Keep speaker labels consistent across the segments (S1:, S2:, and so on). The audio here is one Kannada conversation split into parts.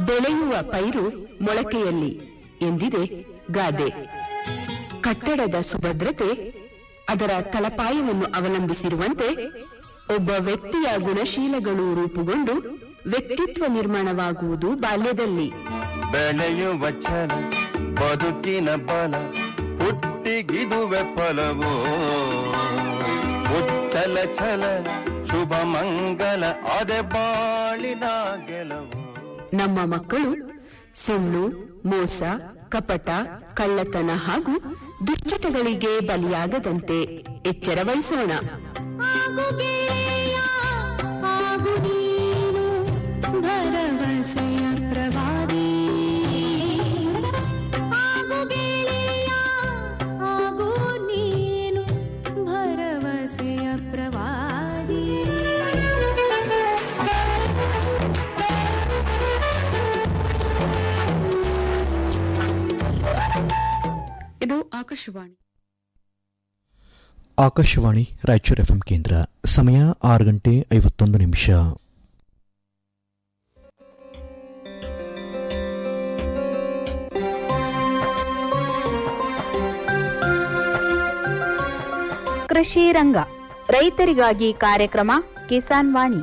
S1: ಬೆಳೆಯುವ ಪೈರು ಮೊಳಕೆಯಲ್ಲಿ ಎಂದಿದೆ ಗಾದೆ ಕಟ್ಟಡದ ಸುಭದ್ರತೆ ಅದರ ತಳಪಾಯವನ್ನು ಅವಲಂಬಿಸಿರುವಂತೆ ಒಬ್ಬ ವ್ಯಕ್ತಿಯ ಗುಣಶೀಲಗಳು ರೂಪುಗೊಂಡು ವ್ಯಕ್ತಿತ್ವ ನಿರ್ಮಾಣವಾಗುವುದು ಬಾಲ್ಯದಲ್ಲಿ
S2: ಬೆಳೆಯುವ ಛಲ ಬದುಕಿನ ಬಲ ಹುಟ್ಟಿಗಿದುವೆ ಫಲವೋ ಉಚ್ಚಲ ಛಲ ಶುಭ ಮಂಗಲ ಅದೆ ಬಾಳಿನ ಗೆಲವು
S1: ನಮ್ಮ ಮಕ್ಕಳು ಸುಳ್ಳು ಮೋಸ ಕಪಟ ಕಳ್ಳತನ ಹಾಗೂ ದುಶ್ಚಟಗಳಿಗೆ ಬಲಿಯಾಗದಂತೆ ಎಚ್ಚರ ವಹಿಸೋಣ
S3: ಆಗು ಗೆಳೆಯ, ಆಗು ನೀನು ಭರವಸೆಯ ಪ್ರವಾದಿ ಆಗು ಗೆಳೆಯ, ಆಗು ನೀನು ಭರವಸೆಯ ಪ್ರವಾದಿ
S1: ಇದು ಆಕಾಶವಾಣಿ
S4: ಆಕಾಶವಾಣಿ ರಾಯಚೂರು ಎಫ್ಎಂ ಕೇಂದ್ರ ಸಮಯ ಆರು ಗಂಟೆ ಐವತ್ತೊಂದು ನಿಮಿಷ
S5: ಕೃಷಿ ರಂಗ ರೈತರಿಗಾಗಿ ಕಾರ್ಯಕ್ರಮ ಕಿಸಾನ್ ವಾಣಿ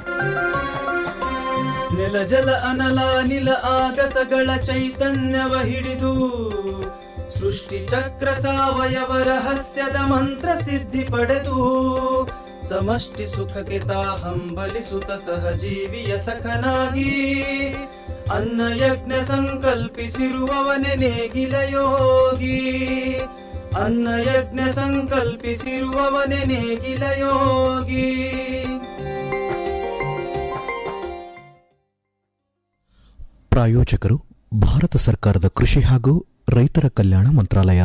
S6: ನೆಲ ಜಲ ಅನಲ ನಿಲ ಆಗಸಗಳ ಚೈತನ್ಯವ ಹಿಡಿದು ಸೃಷ್ಟಿ ಚಕ್ರ ಸಾವಯವ ರಹಸ್ಯದ ಮಂತ್ರ ಸಿದ್ಧಿ ಪಡೆದು ಸಮಷ್ಟಿ ಸುಖಕ್ಕೆ ತಾ ಹಂಬಲಿಸುತ್ತ ಸಹಜೀವಿಯ ಸಖನಾಗಿ ಅನ್ನ ಯಜ್ಞ ಸಂಕಲ್ಪಿಸಿರುವವನೆ ನೇಗಿಲ ಯೋಗಿ ಅನ್ನ ಯಜ್ಞ ಸಂಕಲ್ಪಿಸಿರುವವನೆ ನೇಗಿಲ ಯೋಗಿ
S4: ಪ್ರಾಯೋಜಕರು ಭಾರತ ಸರ್ಕಾರದ ಕೃಷಿ ಹಾಗೂ ರೈತರ ಕಲ್ಯಾಣ ಮಂತ್ರಾಲಯ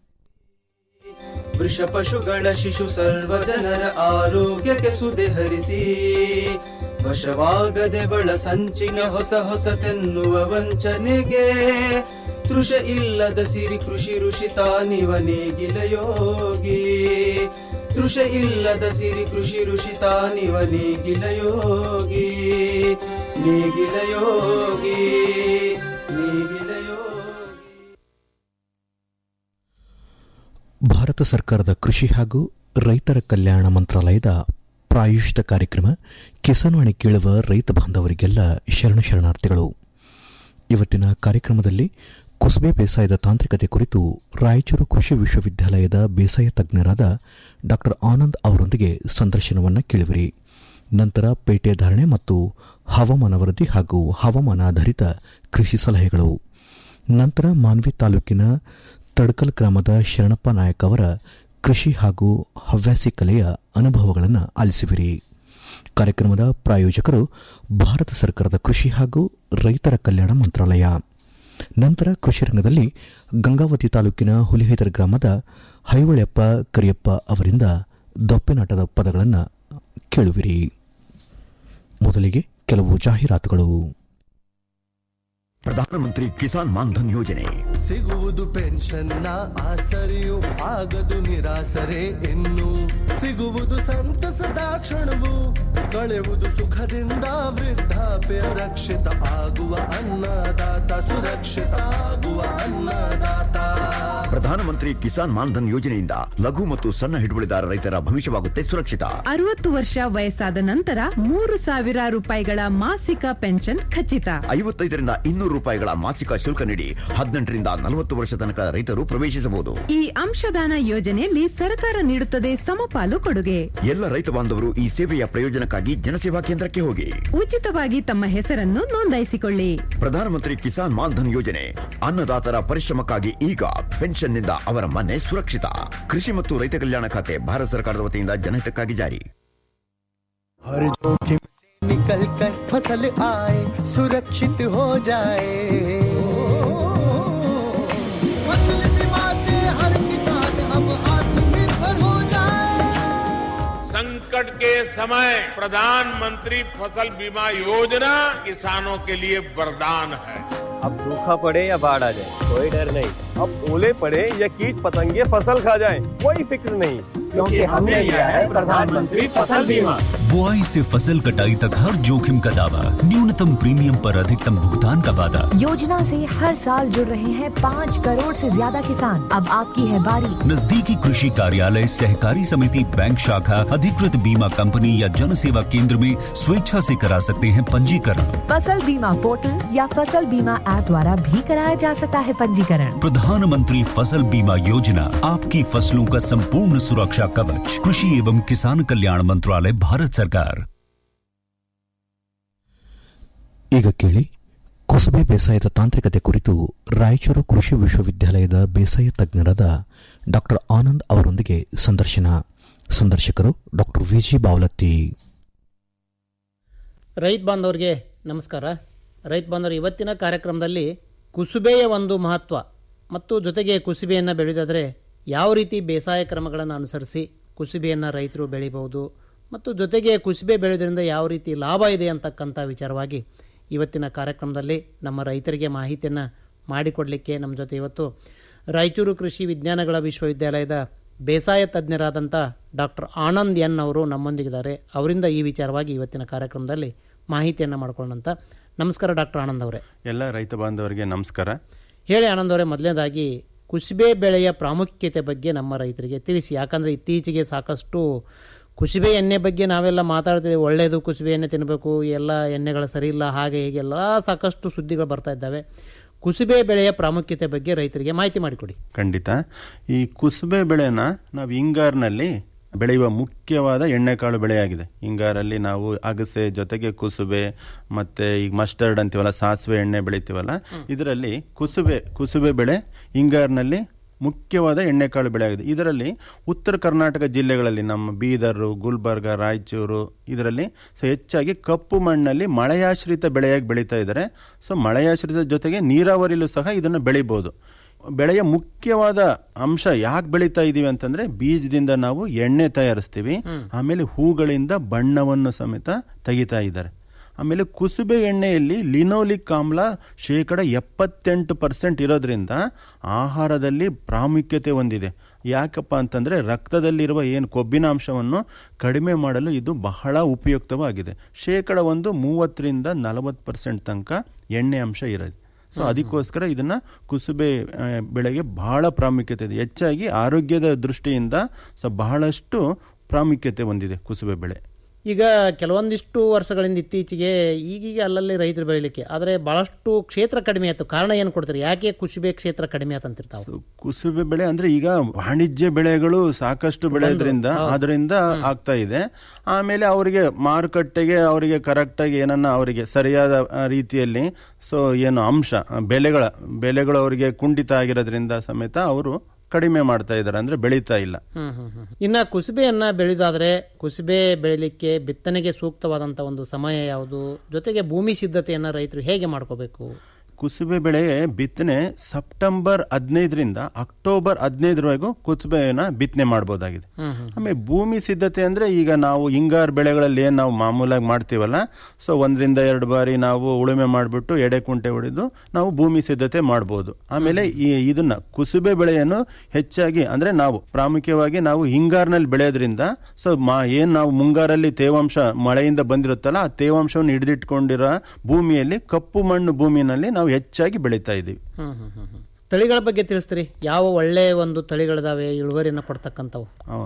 S6: ವೃಷ ಪಶುಗಳ ಶಿಶು ಸರ್ವ ಜನರ ಆರೋಗ್ಯಕ್ಕೆ ಸುದೆ ಹರಿಸಿ ವಶವಾಗದೆ ಬಳ ಸಂಚಿನ ಹೊಸ ಹೊಸತೆನ್ನುವ ವಂಚನೆಗೆ ತೃಷ ಇಲ್ಲದ ಸಿರಿ ಕೃಷಿ ಋಷಿ ತಾನಿವ ನೇಗಿಲ ಯೋಗಿ ತೃಷ ಇಲ್ಲದ ಸಿರಿ ಕೃಷಿ ಋಷಿ ತಾನಿವ ನೇಗಿಲ ಯೋಗಿ ನೇಗಿಲ ಯೋಗಿ ನೇಗಿಲ ಯೋಗಿ
S4: ಭಾರತ ಸರ್ಕಾರದ ಕೃಷಿ ಹಾಗೂ ರೈತರ ಕಲ್ಯಾಣ ಮಂತ್ರಾಲಯದ ಪ್ರಾಯೋಜಿತ ಕಾರ್ಯಕ್ರಮ ಕಿಸಾನ್ವಾಣಿ ಕೇಳುವ ರೈತ ಬಾಂಧವರಿಗೆಲ್ಲ ಶರಣ ಶರಣಾರ್ಥಿಗಳು ಇವತ್ತಿನ ಕಾರ್ಯಕ್ರಮದಲ್ಲಿ ಕುಸುಬೆ ಬೇಸಾಯದ ತಾಂತ್ರಿಕತೆ ಕುರಿತು ರಾಯಚೂರು ಕೃಷಿ ವಿಶ್ವವಿದ್ಯಾಲಯದ ಬೇಸಾಯ ತಜ್ಞರಾದ ಡಾ ಆನಂದ್ ಅವರೊಂದಿಗೆ ಸಂದರ್ಶನವನ್ನು ಕೇಳುವಿರಿ ನಂತರ ಪೇಟೆ ಧಾರಣೆ ಮತ್ತು ಹವಾಮಾನ ವರದಿ ಹಾಗೂ ಹವಾಮಾನಾಧಾರಿತ ಕೃಷಿ ಸಲಹೆಗಳು ನಂತರ ಮಾನ್ವಿ ತಾಲೂಕಿನ ತಡ್ಕಲ್ ಗ್ರಾಮದ ಶರಣಪ್ಪ ನಾಯಕ್ ಅವರ ಕೃಷಿ ಹಾಗೂ ಹವ್ಯಾಸಿ ಕಲೆಯ ಅನುಭವಗಳನ್ನು ಆಲಿಸುವಿರಿ ಕಾರ್ಯಕ್ರಮದ ಪ್ರಾಯೋಜಕರು ಭಾರತ ಸರ್ಕಾರದ ಕೃಷಿ ಹಾಗೂ ರೈತರ ಕಲ್ಯಾಣ ಮಂತ್ರಾಲಯ ನಂತರ ಕೃಷಿ ರಂಗದಲ್ಲಿ ಗಂಗಾವತಿ ತಾಲೂಕಿನ ಹುಲಿಹೈದರ್ ಗ್ರಾಮದ ಹೈವಳೆಯಪ್ಪ ಕರಿಯಪ್ಪ ಅವರಿಂದ ದೊಪ್ಪೆನಾಟದ ಪದಗಳನ್ನು ಕೇಳುವಿರಿ ಮೊದಲಿಗೆ ಕೆಲವು ಜಾಹೀರಾತುಗಳು
S7: ಪ್ರಧಾನಮಂತ್ರಿ ಕಿಸಾನ್ ಮಾನ್ಧನ್ ಯೋಜನೆ
S8: ಸಿಗುವುದು ಪೆನ್ಷನ್ನ ಆಸರೆಯು ಆಗದು ನಿರಾಸರೆ ಇನ್ನು ಸಿಗುವುದು ಸಂತಸದ ಕ್ಷಣವು ಕಳೆಯುವುದು ಸುಖದಿಂದ ವೃದ್ಧಾಪ್ಯ ರಕ್ಷಿತ ಆಗುವ ಅನ್ನದಾತ ಸುರಕ್ಷಿತ ಆಗುವ ಅನ್ನದಾತ
S7: ಪ್ರಧಾನಮಂತ್ರಿ ಕಿಸಾನ್ ಮಾನ್ಧನ್ ಯೋಜನೆಯಿಂದ ಲಘು ಮತ್ತು ಸಣ್ಣ ಹಿಡುವಳಿದಾರ ರೈತರ ಭವಿಷ್ಯವಾಗುತ್ತೆ ಸುರಕ್ಷಿತ
S9: ಅರವತ್ತು ವರ್ಷ ವಯಸ್ಸಾದ ನಂತರ ಮೂರು ಸಾವಿರ ರೂಪಾಯಿಗಳ ಮಾಸಿಕ ಪೆನ್ಷನ್ ಖಚಿತ
S7: ಐವತ್ತೈದರಿಂದ ಇನ್ನೂರು ರೂಪಾಯಿಗಳ ಮಾಸಿಕ ಶುಲ್ಕ ನೀಡಿ ಹದಿನೆಂಟರಿಂದ ನಲವತ್ತು ವರ್ಷ ತನಕ ರೈತರು ಪ್ರವೇಶಿಸಬಹುದು
S9: ಈ ಅಂಶದಾನ ಯೋಜನೆಯಲ್ಲಿ ಸರ್ಕಾರ ನೀಡುತ್ತದೆ ಸಮಪಾಲು ಕೊಡುಗೆ
S7: ಎಲ್ಲ ರೈತ ಬಾಂಧವರು ಈ ಸೇವೆಯ ಪ್ರಯೋಜನಕ್ಕಾಗಿ ಜನಸೇವಾ ಕೇಂದ್ರಕ್ಕೆ ಹೋಗಿ
S9: ಉಚಿತವಾಗಿ ತಮ್ಮ ಹೆಸರನ್ನು ನೋಂದಾಯಿಸಿಕೊಳ್ಳಿ
S7: ಪ್ರಧಾನಮಂತ್ರಿ ಕಿಸಾನ್ ಮಾನ್ಧನ್ ಯೋಜನೆ ಅನ್ನದಾತರ ಪರಿಶ್ರಮಕ್ಕಾಗಿ ಈಗ ಪೆನ್ಷನ್ನಿಂದ ಅವರ ಮನೆ ಸುರಕ್ಷಿತ ಕೃಷಿ ಮತ್ತು ರೈತ ಕಲ್ಯಾಣ ಖಾತೆ ಭಾರತ ಸರ್ಕಾರದ ವತಿಯಿಂದ ಜನಹಿತಕ್ಕಾಗಿ ಜಾರಿ
S8: हर जोखिम से निकल कर फसल आए सुरक्षित हो जाए फसल बीमा से हर किसान अब आत्मनिर्भर हो जाए
S10: संकट के समय प्रधानमंत्री फसल बीमा योजना किसानों के लिए वरदान है
S11: अब सूखा पड़े या बाढ़ आ जाए कोई डर नहीं अब ओले पड़े या कीट पतंगे फसल खा जाए कोई फिक्र नहीं क्योंकि हमने लिया है प्रधानमंत्री फसल बीमा
S12: बुआई से फसल कटाई तक हर जोखिम का दावा न्यूनतम प्रीमियम पर अधिकतम भुगतान का वादा
S13: योजना से हर साल जुड़ रहे हैं पाँच करोड़ से ज्यादा किसान अब आपकी है बारी
S12: नजदीकी कृषि कार्यालय सहकारी समिति बैंक शाखा अधिकृत बीमा कंपनी या जन सेवा केंद्र में स्वेच्छा से करा सकते हैं पंजीकरण
S13: फसल बीमा पोर्टल या फसल बीमा ऐप द्वारा भी कराया जा सकता है पंजीकरण
S12: प्रधानमंत्री फसल बीमा योजना आपकी फसलों का संपूर्ण सुरक्षा कवच कृषि एवं किसान कल्याण मंत्रालय भारत सरकार
S4: ಈಗ ಕೇಳಿ ಕುಸುಬೆ ಬೇಸಾಯದ ತಾಂತ್ರಿಕತೆ ಕುರಿತು ರಾಯಚೂರು ಕೃಷಿ ವಿಶ್ವವಿದ್ಯಾಲಯದ ಬೇಸಾಯ ತಜ್ಞರಾದ ಡಾಕ್ಟರ್ ಆನಂದ್ ಅವರೊಂದಿಗೆ ಸಂದರ್ಶನ ಸಂದರ್ಶಕರು ಡಾಕ್ಟರ್ ವಿಜಿ ಬಾವಲತ್ತಿ
S14: ರೈತ ಬಾಂಧವರಿಗೆ ನಮಸ್ಕಾರ ರೈತ ಬಾಂಧವರು ಇವತ್ತಿನ ಕಾರ್ಯಕ್ರಮದಲ್ಲಿ ಕುಸುಬೆಯ ಒಂದು ಮಹತ್ವ ಮತ್ತು ಜೊತೆಗೆ ಕುಸುಬೆಯನ್ನು ಬೆಳೆದಾದರೆ ಯಾವ ರೀತಿ ಬೇಸಾಯ ಕ್ರಮಗಳನ್ನು ಅನುಸರಿಸಿ ಕುಸುಬೆಯನ್ನು ರೈತರು ಬೆಳಿಬಹುದು ಮತ್ತು ಜೊತೆಗೆ ಕುಸುಬೆ ಬೆಳೆಯೋದ್ರಿಂದ ಯಾವ ರೀತಿ ಲಾಭ ಇದೆ ಅಂತಕ್ಕಂಥ ವಿಚಾರವಾಗಿ ಇವತ್ತಿನ ಕಾರ್ಯಕ್ರಮದಲ್ಲಿ ನಮ್ಮ ರೈತರಿಗೆ ಮಾಹಿತಿಯನ್ನು ಮಾಡಿಕೊಡಲಿಕ್ಕೆ ನಮ್ಮ ಜೊತೆ ಇವತ್ತು ರಾಯಚೂರು ಕೃಷಿ ವಿಜ್ಞಾನಗಳ ವಿಶ್ವವಿದ್ಯಾಲಯದ ಬೇಸಾಯ ತಜ್ಞರಾದಂಥ ಡಾಕ್ಟರ್ ಆನಂದ್ ಎನ್ ಅವರು ನಮ್ಮೊಂದಿಗಿದ್ದಾರೆ ಅವರಿಂದ ಈ ವಿಚಾರವಾಗಿ ಇವತ್ತಿನ ಕಾರ್ಯಕ್ರಮದಲ್ಲಿ ಮಾಹಿತಿಯನ್ನು ಮಾಡ್ಕೊಳ್ಳೋಣಂತ ನಮಸ್ಕಾರ ಡಾಕ್ಟರ್ ಆನಂದ್ ಅವರೇ
S2: ಎಲ್ಲ ರೈತ ಬಾಂಧವರಿಗೆ ನಮಸ್ಕಾರ
S14: ಹೇಳಿ ಆನಂದ್ ಅವರೇ ಮೊದಲನೇದಾಗಿ ಕುಸುಬೆ ಬೆಳೆಯ ಪ್ರಾಮುಖ್ಯತೆ ಬಗ್ಗೆ ನಮ್ಮ ರೈತರಿಗೆ ತಿಳಿಸಿ ಯಾಕಂದರೆ ಇತ್ತೀಚೆಗೆ ಸಾಕಷ್ಟು ಕುಸುಬೆ ಎಣ್ಣೆ ಬಗ್ಗೆ ನಾವೆಲ್ಲ ಮಾತಾಡ್ತಿದ್ದೀವಿ ಒಳ್ಳೆಯದು ಕುಸುಬೆ ಎಣ್ಣೆ ತಿನ್ನಬೇಕು ಎಲ್ಲ ಎಣ್ಣೆಗಳು ಸರಿ ಇಲ್ಲ ಹಾಗೆ ಹೀಗೆ ಎಲ್ಲ ಸಾಕಷ್ಟು ಸುದ್ದಿಗಳು ಬರ್ತಾ ಇದ್ದಾವೆ ಕುಸುಬೆ ಬೆಳೆಯ ಪ್ರಾಮುಖ್ಯತೆ ಬಗ್ಗೆ ರೈತರಿಗೆ ಮಾಹಿತಿ ಮಾಡಿಕೊಡಿ
S2: ಖಂಡಿತ ಈ ಕುಸುಬೆ ಬೆಳೆನ ನಾವು ಹಿಂಗಾರಿನಲ್ಲಿ ಬೆಳೆಯುವ ಮುಖ್ಯವಾದ ಎಣ್ಣೆಕಾಳು ಬೆಳೆಯಾಗಿದೆ ಹಿಂಗಾರಲ್ಲಿ ನಾವು ಅಗಸೆ ಜೊತೆಗೆ ಕುಸುಬೆ ಮತ್ತೆ ಈಗ ಮಸ್ಟರ್ಡ್ ಅಂತೀವಲ್ಲ ಸಾಸಿವೆ ಎಣ್ಣೆ ಬೆಳಿತೀವಲ್ಲ ಇದರಲ್ಲಿ ಕುಸುಬೆ ಕುಸುಬೆ ಬೆಳೆ ಹಿಂಗಾರಿನಲ್ಲಿ ಮುಖ್ಯವಾದ ಎಣ್ಣೆಕಾಳು ಬೆಳೆಯಾಗಿದೆ ಇದರಲ್ಲಿ ಉತ್ತರ ಕರ್ನಾಟಕ ಜಿಲ್ಲೆಗಳಲ್ಲಿ ನಮ್ಮ ಬೀದರು ಗುಲ್ಬರ್ಗ ರಾಯಚೂರು ಇದರಲ್ಲಿ ಸೊ ಹೆಚ್ಚಾಗಿ ಕಪ್ಪು ಮಣ್ಣಲ್ಲಿ ಮಳೆಯಾಶ್ರಿತ ಬೆಳೆಯಾಗಿ ಬೆಳೀತಾ ಇದ್ದಾರೆ ಸೊ ಮಳೆಯಾಶ್ರಿತ ಜೊತೆಗೆ ನೀರಾವರಿಲೂ ಸಹ ಇದನ್ನು ಬೆಳಿಬೋದು ಬೆಳೆಯ ಮುಖ್ಯವಾದ ಅಂಶ ಯಾಕೆ ಬೆಳೀತಾ ಇದೀವಿ ಅಂತಂದ್ರೆ ಬೀಜದಿಂದ ನಾವು ಎಣ್ಣೆ ತಯಾರಿಸ್ತೀವಿ ಆಮೇಲೆ ಹೂಗಳಿಂದ ಬಣ್ಣವನ್ನು ಸಮೇತ ತೆಗಿತಾ ಇದ್ದಾರೆ ಆಮೇಲೆ ಕುಸುಬೆ ಎಣ್ಣೆಯಲ್ಲಿ ಲಿನೋಲಿಕ್ ಆಮ್ಲ ಶೇಕಡ ಎಪ್ಪತ್ತೆಂಟು ಪರ್ಸೆಂಟ್ ಇರೋದ್ರಿಂದ ಆಹಾರದಲ್ಲಿ ಪ್ರಾಮುಖ್ಯತೆ ಹೊಂದಿದೆ ಯಾಕಪ್ಪ ಅಂತಂದ್ರೆ ರಕ್ತದಲ್ಲಿರುವ ಏನು ಕೊಬ್ಬಿನ ಅಂಶವನ್ನು ಕಡಿಮೆ ಮಾಡಲು ಇದು ಬಹಳ ಉಪಯುಕ್ತವಾಗಿದೆ ಶೇಕಡ ಒಂದು ಮೂವತ್ತರಿಂದ ನಲವತ್ತು ಪರ್ಸೆಂಟ್ ತನಕ ಎಣ್ಣೆ ಅಂಶ ಇರೋದು ಸೊ ಅದಕ್ಕೋಸ್ಕರ ಇದನ್ನ ಕುಸುಬೆ ಆ, ಬೆಳೆಗೆ ಬಹಳ ಪ್ರಾಮುಖ್ಯತೆ ಇದೆ ಹೆಚ್ಚಾಗಿ ಆರೋಗ್ಯದ ದೃಷ್ಟಿಯಿಂದ ಸೊ ಬಹಳಷ್ಟು ಪ್ರಾಮುಖ್ಯತೆ ಹೊಂದಿದೆ ಕುಸುಬೆ ಬೆಳೆ
S14: ಈಗ ಕೆಲವೊಂದಿಷ್ಟು ವರ್ಷಗಳಿಂದ ಇತ್ತೀಚೆಗೆ ಈಗೀಗ ಅಲ್ಲಲ್ಲಿ ರೈತರು ಬೆಳಿಲಿಕ್ಕೆ ಆದರೆ ಬಹಳಷ್ಟು ಕ್ಷೇತ್ರ ಕಡಿಮೆ ಆಯ್ತು ಕಾರಣ ಏನು ಕೊಡ್ತಾರೆ ಯಾಕೆ ಕುಸುಬೆ ಕ್ಷೇತ್ರ ಕಡಿಮೆ ಆತಂತಿರ್ತಾವೆ
S2: ಕುಸುಬೆ ಬೆಳೆ ಅಂದ್ರೆ ಈಗ ವಾಣಿಜ್ಯ ಬೆಳೆಗಳು ಸಾಕಷ್ಟು ಬೆಳೆಯೋದ್ರಿಂದ
S14: ಹೌದು.
S2: ಅದರಿಂದ ಆಗ್ತಾ ಇದೆ ಆಮೇಲೆ ಅವರಿಗೆ ಮಾರುಕಟ್ಟೆಗೆ ಅವರಿಗೆ ಕರೆಕ್ಟಾಗಿ ಏನನ್ನ ಅವರಿಗೆ ಸರಿಯಾದ ಆ, ರೀತಿಯಲ್ಲಿ ಸೊ ಏನು ಅಂಶ ಆ, ಬೆಲೆಗಳ ಬೆಲೆಗಳು ಅವರಿಗೆ ಕುಂಠಿತ ಆಗಿರೋದ್ರಿಂದ ಸಮೇತ ಅವರು ಕಡಿಮೆ ಮಾಡ್ತಾ ಇದ್ದಾರೆ ಅಂದ್ರೆ ಬೆಳೀತಾ ಇಲ್ಲ
S14: ಹ್ಮ್ ಹ್ಮ್ ಹ್ಮ್. ಇನ್ನ ಕುಸುಬೆಯನ್ನ ಬೆಳೆದಾದ್ರೆ ಕುಸುಬೆ ಬೆಳಿಲಿಕ್ಕೆ ಬಿತ್ತನೆಗೆ ಸೂಕ್ತವಾದಂತ ಒಂದು ಸಮಯ ಯಾವುದು ಜೊತೆಗೆ ಭೂಮಿ ಸಿದ್ಧತೆಯನ್ನ ರೈತರು ಹೇಗೆ ಮಾಡ್ಕೋಬೇಕು
S2: ಕುಸುಬೆ ಬೆಳೆ ಬಿತ್ತನೆ ಸೆಪ್ಟೆಂಬರ್ ಹದಿನೈದರಿಂದ ಅಕ್ಟೋಬರ್ ಹದಿನೈದರವರೆಗೂ ಕುಸುಬೆನ ಬಿತ್ತನೆ ಮಾಡಬಹುದಾಗಿದೆ
S14: ಹ್ಮ್ ಹ್ಮ್
S2: ಆಮೇಲೆ ಭೂಮಿ ಸಿದ್ಧತೆ ಅಂದ್ರೆ ಈಗ ನಾವು ಹಿಂಗಾರು ಬೆಳೆಗಳಲ್ಲಿ ಏನು ನಾವು ಮಾಮೂಲಾಗಿ ಮಾಡ್ತೀವಲ್ಲ ಸೊ ಒಂದರಿಂದ ಎರಡು ಬಾರಿ ನಾವು ಉಳುಮೆ ಮಾಡಿಬಿಟ್ಟು ಎಡೆ ಕುಂಟೆ ಹೊಡೆದು ನಾವು ಭೂಮಿ ಸಿದ್ಧತೆ ಮಾಡ್ಬೋದು ಆಮೇಲೆ ಈ ಇದನ್ನ ಕುಸುಬೆ ಬೆಳೆಯನ್ನು ಹೆಚ್ಚಾಗಿ ಅಂದ್ರೆ ನಾವು ಪ್ರಾಮುಖ್ಯವಾಗಿ ನಾವು ಹಿಂಗಾರಿನಲ್ಲಿ ಬೆಳೆಯೋದ್ರಿಂದ ಸೊ ಮಾ ಏನ್ ನಾವು ಮುಂಗಾರಲ್ಲಿ ತೇವಾಂಶ ಮಳೆಯಿಂದ ಬಂದಿರುತ್ತಲ್ಲ ಆ ತೇವಾಂಶವನ್ನು ಹಿಡಿದಿಟ್ಕೊಂಡಿರೋ ಭೂಮಿಯಲ್ಲಿ ಕಪ್ಪು ಮಣ್ಣು ಭೂಮಿನಲ್ಲಿ ನಾವು ಹೆಚ್ಚಾಗಿ ಬೆಳೀತಾ ಇದ್ದೀವಿ
S14: ಹ್ಮ್ ಹ್ಮ್ ಹ್ಮ್ ಹ್ಮ್. ತಳಿಗಳ ಬಗ್ಗೆ ತಿಳಿಸ್ತೀರಿ ಯಾವ ಒಳ್ಳೆ ಒಂದು ತಳಿಗಳಿದಾವೆ ಇಳುವರಿಯನ್ನು ಕೊಡ್ತಕ್ಕಂಥವು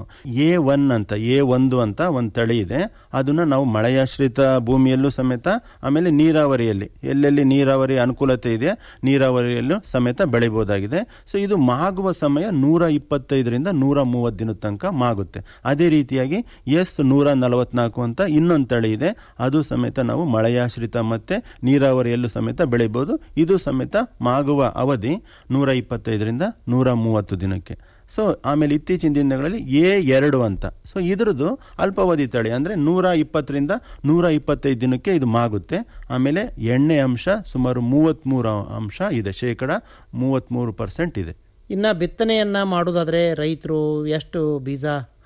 S2: ಎ ಒನ್ ಅಂತ ಎ ಒಂದು ಅಂತ ಒಂದು ತಳಿ ಇದೆ ಅದನ್ನ ನಾವು ಮಳೆಯಾಶ್ರಿತ ಭೂಮಿಯಲ್ಲೂ ಸಮೇತ ಆಮೇಲೆ ನೀರಾವರಿಯಲ್ಲಿ ಎಲ್ಲೆಲ್ಲಿ ನೀರಾವರಿ ಅನುಕೂಲತೆ ಇದೆ ನೀರಾವರಿಯಲ್ಲೂ ಸಮೇತ ಬೆಳಿಬಹುದಾಗಿದೆ ಸೊ ಇದು ಮಾಗುವ ಸಮಯ ನೂರ ಇಪ್ಪತ್ತೈದರಿಂದ ನೂರ ಮೂವತ್ತು ದಿನದ ತನಕ ಮಾಗುತ್ತೆ ಅದೇ ರೀತಿಯಾಗಿ ಎಸ್ ನೂರ ನಲವತ್ನಾಲ್ಕು ಅಂತ ಇನ್ನೊಂದು ತಳಿ ಇದೆ ಅದು ಸಮೇತ ನಾವು ಮಳೆಯಾಶ್ರಿತ ಮತ್ತೆ ನೀರಾವರಿಯಲ್ಲೂ ಸಮೇತ ಬೆಳಿಬಹುದು ಇದು ಸಮೇತ ಮಾಗುವ ಅವಧಿ ನೂರ ಇಪ್ಪತ್ತೈದರಿಂದ ನೂರ ಮೂವತ್ತು ದಿನಕ್ಕೆ ಸೊ ಆಮೇಲೆ ಇತ್ತೀಚಿನ ದಿನಗಳಲ್ಲಿ ಎ ಎರಡು ಅಂತ ಸೊ ಇದ್ರದ್ದು ಅಲ್ಪಾವಧಿ ತಳಿ ಅಂದ್ರೆ ನೂರ ಇಪ್ಪತ್ತರಿಂದ ನೂರ ಇಪ್ಪತ್ತೈದು ದಿನಕ್ಕೆ ಇದು ಮಾಗುತ್ತೆ ಆಮೇಲೆ ಎಣ್ಣೆ ಅಂಶ ಸುಮಾರು ಮೂವತ್ತ್ಮೂರು ಅಂಶ ಇದೆ ಶೇಕಡ ಮೂವತ್ತ್ಮೂರು ಪರ್ಸೆಂಟ್ ಇದೆ
S14: ಇನ್ನ ಬಿತ್ತನೆಯನ್ನ ಮಾಡುವುದಾದ್ರೆ ರೈತರು ಎಷ್ಟು ಬೀಜ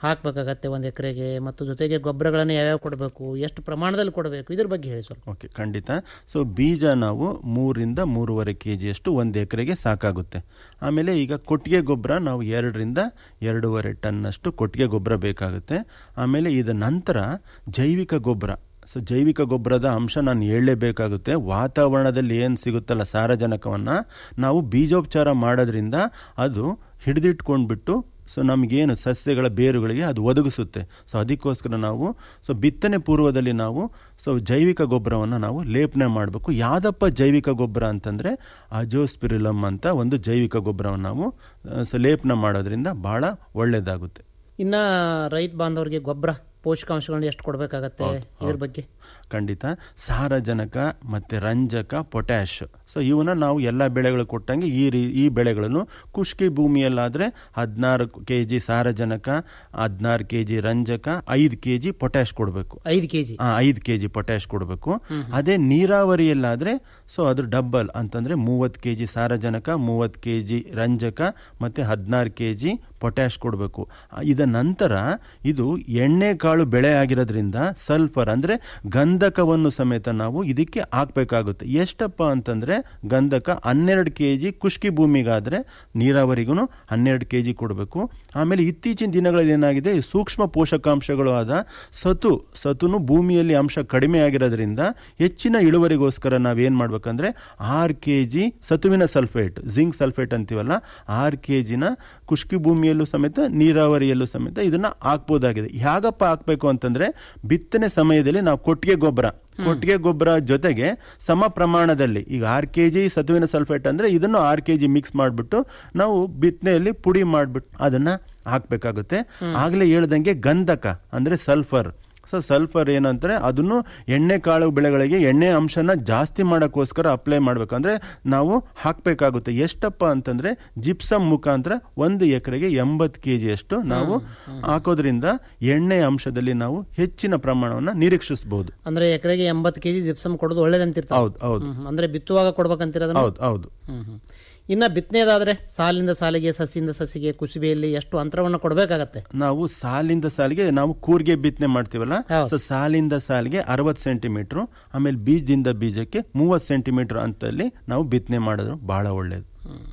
S14: ಹಾಕಬೇಕಾಗತ್ತೆ ಒಂದು ಎಕರೆಗೆ ಮತ್ತು ಜೊತೆಗೆ ಗೊಬ್ಬರಗಳನ್ನು ಯಾವ್ಯಾವ ಕೊಡಬೇಕು ಎಷ್ಟು ಪ್ರಮಾಣದಲ್ಲಿ ಕೊಡಬೇಕು ಇದ್ರ ಬಗ್ಗೆ ಹೇಳಿ ಸ್ವಲ್ಪ
S2: ಓಕೆ ಖಂಡಿತ ಸೊ ಬೀಜ ನಾವು ಮೂರಿಂದ ಮೂರುವರೆ ಕೆ ಜಿಯಷ್ಟು ಒಂದು ಎಕರೆಗೆ ಸಾಕಾಗುತ್ತೆ ಆಮೇಲೆ ಈಗ ಕೊಟ್ಟಿಗೆ ಗೊಬ್ಬರ ನಾವು ಎರಡರಿಂದ ಎರಡೂವರೆ ಟನ್ನಷ್ಟು ಕೊಟ್ಟಿಗೆ ಗೊಬ್ಬರ ಬೇಕಾಗುತ್ತೆ ಆಮೇಲೆ ಇದರ ನಂತರ ಜೈವಿಕ ಗೊಬ್ಬರ ಸೊ ಜೈವಿಕ ಗೊಬ್ಬರದ ಅಂಶ ನಾನು ಹೇಳಲೇಬೇಕಾಗುತ್ತೆ ವಾತಾವರಣದಲ್ಲಿ ಏನು ಸಿಗುತ್ತಲ್ಲ ಸಾರಜನಕವನ್ನು ನಾವು ಬೀಜೋಪಚಾರ ಮಾಡೋದ್ರಿಂದ ಅದು ಹಿಡಿದಿಟ್ಕೊಂಡ್ಬಿಟ್ಟು ಸೊ ನಮಗೇನು ಸಸ್ಯಗಳ ಬೇರುಗಳಿಗೆ ಅದು ಒದಗಿಸುತ್ತೆ ಸೊ ಅದಕ್ಕೋಸ್ಕರ ನಾವು ಸೊ ಬಿತ್ತನೆ ಪೂರ್ವದಲ್ಲಿ ನಾವು ಸೊ ಜೈವಿಕ ಗೊಬ್ಬರವನ್ನು ನಾವು ಲೇಪನೆ ಮಾಡಬೇಕು ಯಾವುದಪ್ಪ ಜೈವಿಕ ಗೊಬ್ಬರ ಅಂತಂದರೆ ಅಜೋಸ್ಪಿರಿಲಮ್ ಅಂತ ಒಂದು ಜೈವಿಕ ಗೊಬ್ಬರವನ್ನು ನಾವು ಆ, ಸೊ ಲೇಪನ ಮಾಡೋದ್ರಿಂದ ಭಾಳ ಒಳ್ಳೆಯದಾಗುತ್ತೆ
S14: ಇನ್ನು ರೈತ ಬಾಂಧವರಿಗೆ ಗೊಬ್ಬರ ಪೋಷಕಾಂಶಗಳನ್ನ ಎಷ್ಟು ಕೊಡಬೇಕಾಗತ್ತೆ
S2: ಹೌದು,
S14: ಇದ್ರ
S2: ಹೌದು.
S14: ಬಗ್ಗೆ
S2: ಖಂಡಿತ ಸಾರಜನಕ ಮತ್ತು ರಂಜಕ ಪೊಟ್ಯಾಶ್ ಸೊ ಇವನ್ನ ನಾವು ಎಲ್ಲ ಬೆಳೆಗಳು ಕೊಟ್ಟಂಗೆ ಈ ರೀ ಈ ಬೆಳೆಗಳನ್ನು ಖುಷ್ಕಿ ಭೂಮಿಯಲ್ಲಾದರೆ ಹದಿನಾರು ಕೆ ಜಿ ಸಾರಜನಕ ಹದಿನಾರು ಕೆ ಜಿ ರಂಜಕ ಐದು ಕೆ ಜಿ ಪೊಟ್ಯಾಶ್ ಕೊಡಬೇಕು
S14: ಐದು ಕೆ ಜಿ
S2: ಐದು ಕೆ ಜಿ ಪೊಟ್ಯಾಶ್ ಕೊಡಬೇಕು
S14: ಹ್ಮ್.
S2: ಅದೇ ನೀರಾವರಿಯಲ್ಲಾದರೆ ಸೊ ಅದು ಡಬ್ಬಲ್ ಅಂತಂದರೆ ಮೂವತ್ತು ಕೆ ಜಿ ಸಾರಜನಕ ಮೂವತ್ತು ಕೆ ಜಿ ರಂಜಕ ಮತ್ತು ಹದಿನಾರು ಕೆ ಜಿ ಪೊಟ್ಯಾಶ್ ಕೊಡಬೇಕು ಇದ ನಂತರ ಇದು ಎಣ್ಣೆಕಾಳು ಬೆಳೆ ಆಗಿರೋದ್ರಿಂದ ಸಲ್ಫರ್ ಅಂದರೆ ಗಂಧಕವನ್ನು ಸಮೇತ ನಾವು ಇದಕ್ಕೆ ಹಾಕಬೇಕಾಗುತ್ತೆ ಎಷ್ಟಪ್ಪ ಅಂತಂದರೆ ಗಂಧಕ ಹನ್ನೆರಡು ಕೆ ಜಿ ಖುಷ್ಕಿ ಭೂಮಿಗಾದರೆ ನೀರಾವರಿಗೂ ಹನ್ನೆರಡು ಕೆ ಜಿ ಕೊಡಬೇಕು ಆಮೇಲೆ ಇತ್ತೀಚಿನ ದಿನಗಳಲ್ಲಿ ಏನಾಗಿದೆ ಈ ಸೂಕ್ಷ್ಮ ಪೋಷಕಾಂಶಗಳು ಆದ ಸತು ಸತುನು ಭೂಮಿಯಲ್ಲಿ ಅಂಶ ಕಡಿಮೆ ಆಗಿರೋದ್ರಿಂದ ಹೆಚ್ಚಿನ ಇಳುವರಿಗೋಸ್ಕರ ನಾವೇನು ಮಾಡ್ಬೇಕಂದ್ರೆ ಆರು ಕೆ ಜಿ ಸತುವಿನ ಸಲ್ಫೇಟ್ ಜಿಂಕ್ ಸಲ್ಫೇಟ್ ಅಂತೀವಲ್ಲ ಆರು ಕೆ ಜಿನ ಖುಷ್ಕಿ ಭೂಮಿಯಲ್ಲೂ ಸಮೇತ ನೀರಾವರಿಯಲ್ಲೂ ಸಮೇತ ಇದನ್ನ ಹಾಕ್ಬೋದಾಗಿದೆ ಹೇಗಪ್ಪ ಹಾಕ್ಬೇಕು ಅಂತಂದ್ರೆ ಬಿತ್ತನೆ ಸಮಯದಲ್ಲಿ ನಾವು ಕೊಟ್ಟಿಗೆ ಗೊಬ್ಬರ ಕೊಟ್ಟಿಗೆ ಗೊಬ್ಬರ ಜೊತೆಗೆ ಸಮ ಪ್ರಮಾಣದಲ್ಲಿ ಈಗ ಆರು ಕೆ ಜಿ ಸತುವಿನ ಸಲ್ಫೇಟ್ ಅಂದ್ರೆ ಇದನ್ನು ಆರು ಕೆ ಜಿ ಮಿಕ್ಸ್ ಮಾಡಿಬಿಟ್ಟು ನಾವು ಬಿತ್ತನೆಯಲ್ಲಿ ಪುಡಿ ಮಾಡಿಬಿಟ್ಟು ಅದನ್ನ ಹಾಕ್ಬೇಕಾಗುತ್ತೆ ಆಗ್ಲೇ ಹೇಳ್ದಂಗೆ ಗಂಧಕ ಅಂದ್ರೆ ಸಲ್ಫರ್ ಸೊ ಸಲ್ಫರ್ ಏನಂತಾರೆ ಅದನ್ನು ಎಣ್ಣೆ ಕಾಳು ಬೆಳೆಗಳಿಗೆ ಎಣ್ಣೆ ಅಂಶನ ಜಾಸ್ತಿ ಮಾಡೋಕ್ಕೋಸ್ಕರ ಅಪ್ಲೈ ಮಾಡ್ಬೇಕಂದ್ರೆ ನಾವು ಹಾಕಬೇಕಾಗುತ್ತೆ ಎಷ್ಟಪ್ಪ ಅಂತಂದ್ರೆ ಜಿಪ್ಸಮ್ ಮುಖಾಂತರ ಒಂದು ಎಕರೆಗೆ ಎಂಬತ್ತು ಕೆ ಜಿಯಷ್ಟು ನಾವು ಹಾಕೋದ್ರಿಂದ ಎಣ್ಣೆ ಅಂಶದಲ್ಲಿ ನಾವು ಹೆಚ್ಚಿನ ಪ್ರಮಾಣವನ್ನು ನಿರೀಕ್ಷಿಸಬಹುದು
S14: ಅಂದ್ರೆ ಎಕರೆಗೆ ಎಂಬತ್ತು ಕೆಜಿ ಜಿಪ್ಸಮ್ ಕೊಡೋದು ಒಳ್ಳೇದಂತಿರ್ತಾರೆ
S2: ಹೌದು ಹೌದು
S14: ಹ್ಮ್, ಅಂದ್ರೆ ಬಿತ್ತುವಾಗ ಕೊಡ್ಬೇಕಂತಿರೋದನ್ನ
S2: ಹೌದು ಹೌದು
S14: ಹ್ಮ್ ಹ್ಮ್. ಇನ್ನ ಬಿತ್ತನೆದಾದ್ರೆ ಸಾಲಿಂದ ಸಾಲಿಗೆ ಸಸಿಯಿಂದ ಸಸಿಗೆ ಕುಸುಬೆಯಲ್ಲಿ ಎಷ್ಟು ಅಂತರವನ್ನು ಕೊಡಬೇಕಾಗತ್ತೆ
S2: ನಾವು ಸಾಲಿಂದ ಸಾಲಿಗೆ ನಾವು ಕೂರ್ಗೆ ಬಿತ್ತನೆ ಮಾಡ್ತೀವಲ್ಲ ಸೊ ಸಾಲಿಂದ ಸಾಲಿಗೆ ಅರವತ್ತು ಸೆಂಟಿಮೀಟರ್ ಆಮೇಲೆ ಬೀಜದಿಂದ ಬೀಜಕ್ಕೆ ಮೂವತ್ತು ಸೆಂಟಿಮೀಟರ್ ಅಂತಲ್ಲಿ ನಾವು ಬಿತ್ತನೆ ಮಾಡಿದ್ರು ಬಹಳ ಒಳ್ಳೆಯದು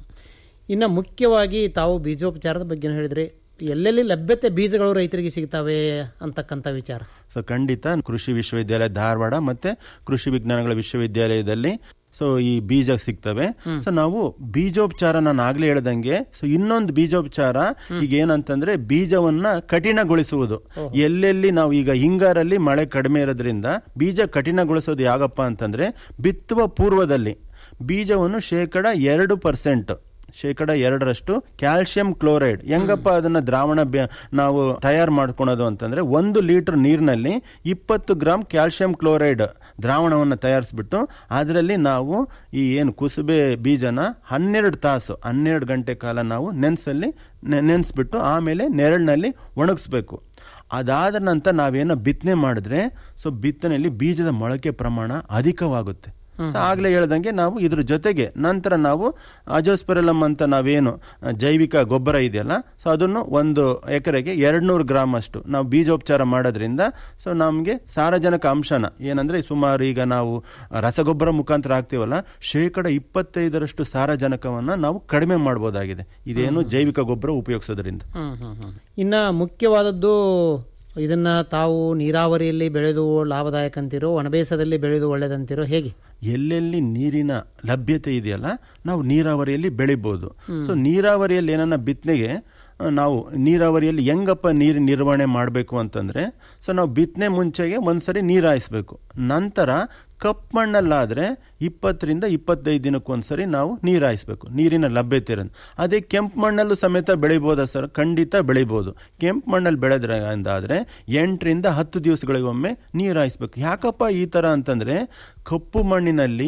S14: ಇನ್ನು ಮುಖ್ಯವಾಗಿ ತಾವು ಬೀಜೋಪಚಾರದ ಬಗ್ಗೆ ಹೇಳಿದ್ರಿ ಎಲ್ಲೆಲ್ಲಿ ಲಭ್ಯತೆ ಬೀಜಗಳು ರೈತರಿಗೆ ಸಿಗ್ತವೆ ಅಂತಕ್ಕಂಥ ವಿಚಾರ
S2: ಸೊ ಖಂಡಿತ ಕೃಷಿ ವಿಶ್ವವಿದ್ಯಾಲಯ ಧಾರವಾಡ ಮತ್ತೆ ಕೃಷಿ ವಿಜ್ಞಾನಗಳ ವಿಶ್ವವಿದ್ಯಾಲಯದಲ್ಲಿ ಸೊ ಈ ಬೀಜ ಸಿಗ್ತವೆ ಸೊ ನಾವು ಬೀಜೋಪಚಾರ ನಾನು ಆಗ್ಲೇ ಹೇಳ್ದಂಗೆ ಸೊ ಇನ್ನೊಂದು ಬೀಜೋಪಚಾರ ಈಗ ಏನಂತಂದ್ರೆ ಬೀಜವನ್ನ ಕಠಿಣಗೊಳಿಸುವುದು ಎಲ್ಲೆಲ್ಲಿ ನಾವು ಈಗ ಹಿಂಗಾರಲ್ಲಿ ಮಳೆ ಕಡಿಮೆ ಇರೋದ್ರಿಂದ ಬೀಜ ಕಠಿಣಗೊಳಿಸೋದು ಯಾಗಪ್ಪ ಅಂತಂದ್ರೆ ಬಿತ್ತುವ ಪೂರ್ವದಲ್ಲಿ ಬೀಜವನ್ನು ಶೇಕಡ ಎರಡು ಪರ್ಸೆಂಟ್ ಶೇಕಡ ಎರಡರಷ್ಟು ಕ್ಯಾಲ್ಸಿಯಂ ಕ್ಲೋರೈಡ್ ಹೆಂಗಪ್ಪ ಅದನ್ನ ದ್ರಾವಣ ಬ್ಯ- ನಾವು ತಯಾರು ಮಾಡ್ಕೊಳೋದು ಅಂತಂದ್ರೆ ಒಂದು ಲೀಟರ್ ನೀರಿನಲ್ಲಿ ಇಪ್ಪತ್ತು ಗ್ರಾಮ್ ಕ್ಯಾಲ್ಸಿಯಂ ಕ್ಲೋರೈಡ್ ದ್ರಾವಣವನ್ನು ತಯಾರಿಸ್ಬಿಟ್ಟು ಅದರಲ್ಲಿ ನಾವು ಈ ಏನು ಕುಸುಬೆ ಬೀಜನ ಹನ್ನೆರಡು ತಾಸು ಹನ್ನೆರಡು ಗಂಟೆ ಕಾಲ ನಾವು ನೆನೆಸಲ್ಲಿ ನೆನೆಸ್ಬಿಟ್ಟು ಆಮೇಲೆ ನೆರಳಿನಲ್ಲಿ ಒಣಗಿಸ್ಬೇಕು ಅದಾದ ನಂತರ ನಾವೇನೋ ಬಿತ್ತನೆ ಮಾಡಿದ್ರೆ ಸೊ ಬಿತ್ತನೆಯಲ್ಲಿ ಬೀಜದ ಮೊಳಕೆ ಪ್ರಮಾಣ ಅಧಿಕವಾಗುತ್ತೆ ಸೊ ಆಗ್ಲೇ ಹೇಳ್ದಂಗೆ ನಾವು ಇದ್ರ ಜೊತೆಗೆ ನಂತರ ನಾವು ಅಜೋಸ್ಪೆರಲಮ್ ಅಂತ ನಾವೇನು ಆ, ಜೈವಿಕ ಗೊಬ್ಬರ ಇದೆಯಲ್ಲ ಸೊ ಅದನ್ನು ಒಂದು ಎಕರೆಗೆ ಎರಡ್ನೂರು ಗ್ರಾಮ್ ಅಷ್ಟು ನಾವು ಬೀಜೋಪಚಾರ ಮಾಡೋದ್ರಿಂದ ಸೊ ನಮಗೆ ಸಾರಜನಕ ಅಂಶನ ಏನಂದ್ರೆ ಸುಮಾರು ಈಗ ನಾವು ರಸಗೊಬ್ಬರ ಮುಖಾಂತರ ಹಾಕ್ತೀವಲ್ಲ ಶೇಕಡ ಇಪ್ಪತ್ತೈದರಷ್ಟು ಸಾರಜನಕವನ್ನ ನಾವು ಕಡಿಮೆ ಮಾಡ್ಬೋದಾಗಿದೆ ಇದೇನು ಜೈವಿಕ ಗೊಬ್ಬರ ಉಪಯೋಗಿಸೋದ್ರಿಂದ
S14: ಹ್ಮ್ ಹ್ಮ್ ಹ್ಮ್. ಇನ್ನ ಮುಖ್ಯವಾದದ್ದು ಇದನ್ನ ತಾವು ನೀರಾವರಿಯಲ್ಲಿ ಬೆಳೆದು ಲಾಭದಾಯಕ ಅಂತೀರೋ ಒಣಬೇಸದಲ್ಲಿ ಬೆಳೆದು ಒಳ್ಳೇದಂತೀರೋ ಹೇಗೆ
S2: ಎಲ್ಲೆಲ್ಲಿ ನೀರಿನ ಲಭ್ಯತೆ ಇದೆಯಲ್ಲ ನಾವು ನೀರಾವರಿಯಲ್ಲಿ ಬೆಳಿಬೋದು ಸೊ ನೀರಾವರಿಯಲ್ಲಿ ಏನನ್ನ ಬಿತ್ತನೆಗೆ ಆ, ನಾವು ನೀರಾವರಿಯಲ್ಲಿ ಹೆಂಗಪ್ಪ ನೀರು ನಿರ್ವಹಣೆ ಮಾಡಬೇಕು ಅಂತಂದ್ರೆ ಸೊ ನಾವು ಬಿತ್ತನೆ ಮುಂಚೆಗೆ ಒಂದ್ಸರಿ ನೀರು ಹಾಯಿಸ್ಬೇಕು ನಂತರ ಕಪ್ ಮಣ್ಣಲ್ಲಾದ್ರೆ ಇಪ್ಪತ್ತರಿಂದ ಇಪ್ಪತ್ತೈದು ದಿನಕ್ಕೊಂದ್ಸರಿ ನಾವು ನೀರು ಹಾಯಿಸ್ಬೇಕು ನೀರಿನ ಲಭ್ಯತೆ ಇರೋದು ಅದೇ ಕೆಂಪು ಮಣ್ಣಲ್ಲೂ ಸಮೇತ ಬೆಳಿಬೋದಾ ಸರ್ ಖಂಡಿತ ಬೆಳಿಬೋದು ಕೆಂಪು ಮಣ್ಣಲ್ಲಿ ಬೆಳೆದ್ರೆ ಅಂದಾದ್ರೆ ಎಂಟರಿಂದ ಹತ್ತು ದಿವಸಗಳಿಗೊಮ್ಮೆ ನೀರು ಹಾಯಿಸ್ಬೇಕು ಯಾಕಪ್ಪ ಈ ತರ ಅಂತಂದ್ರೆ ಕಪ್ಪು ಮಣ್ಣಿನಲ್ಲಿ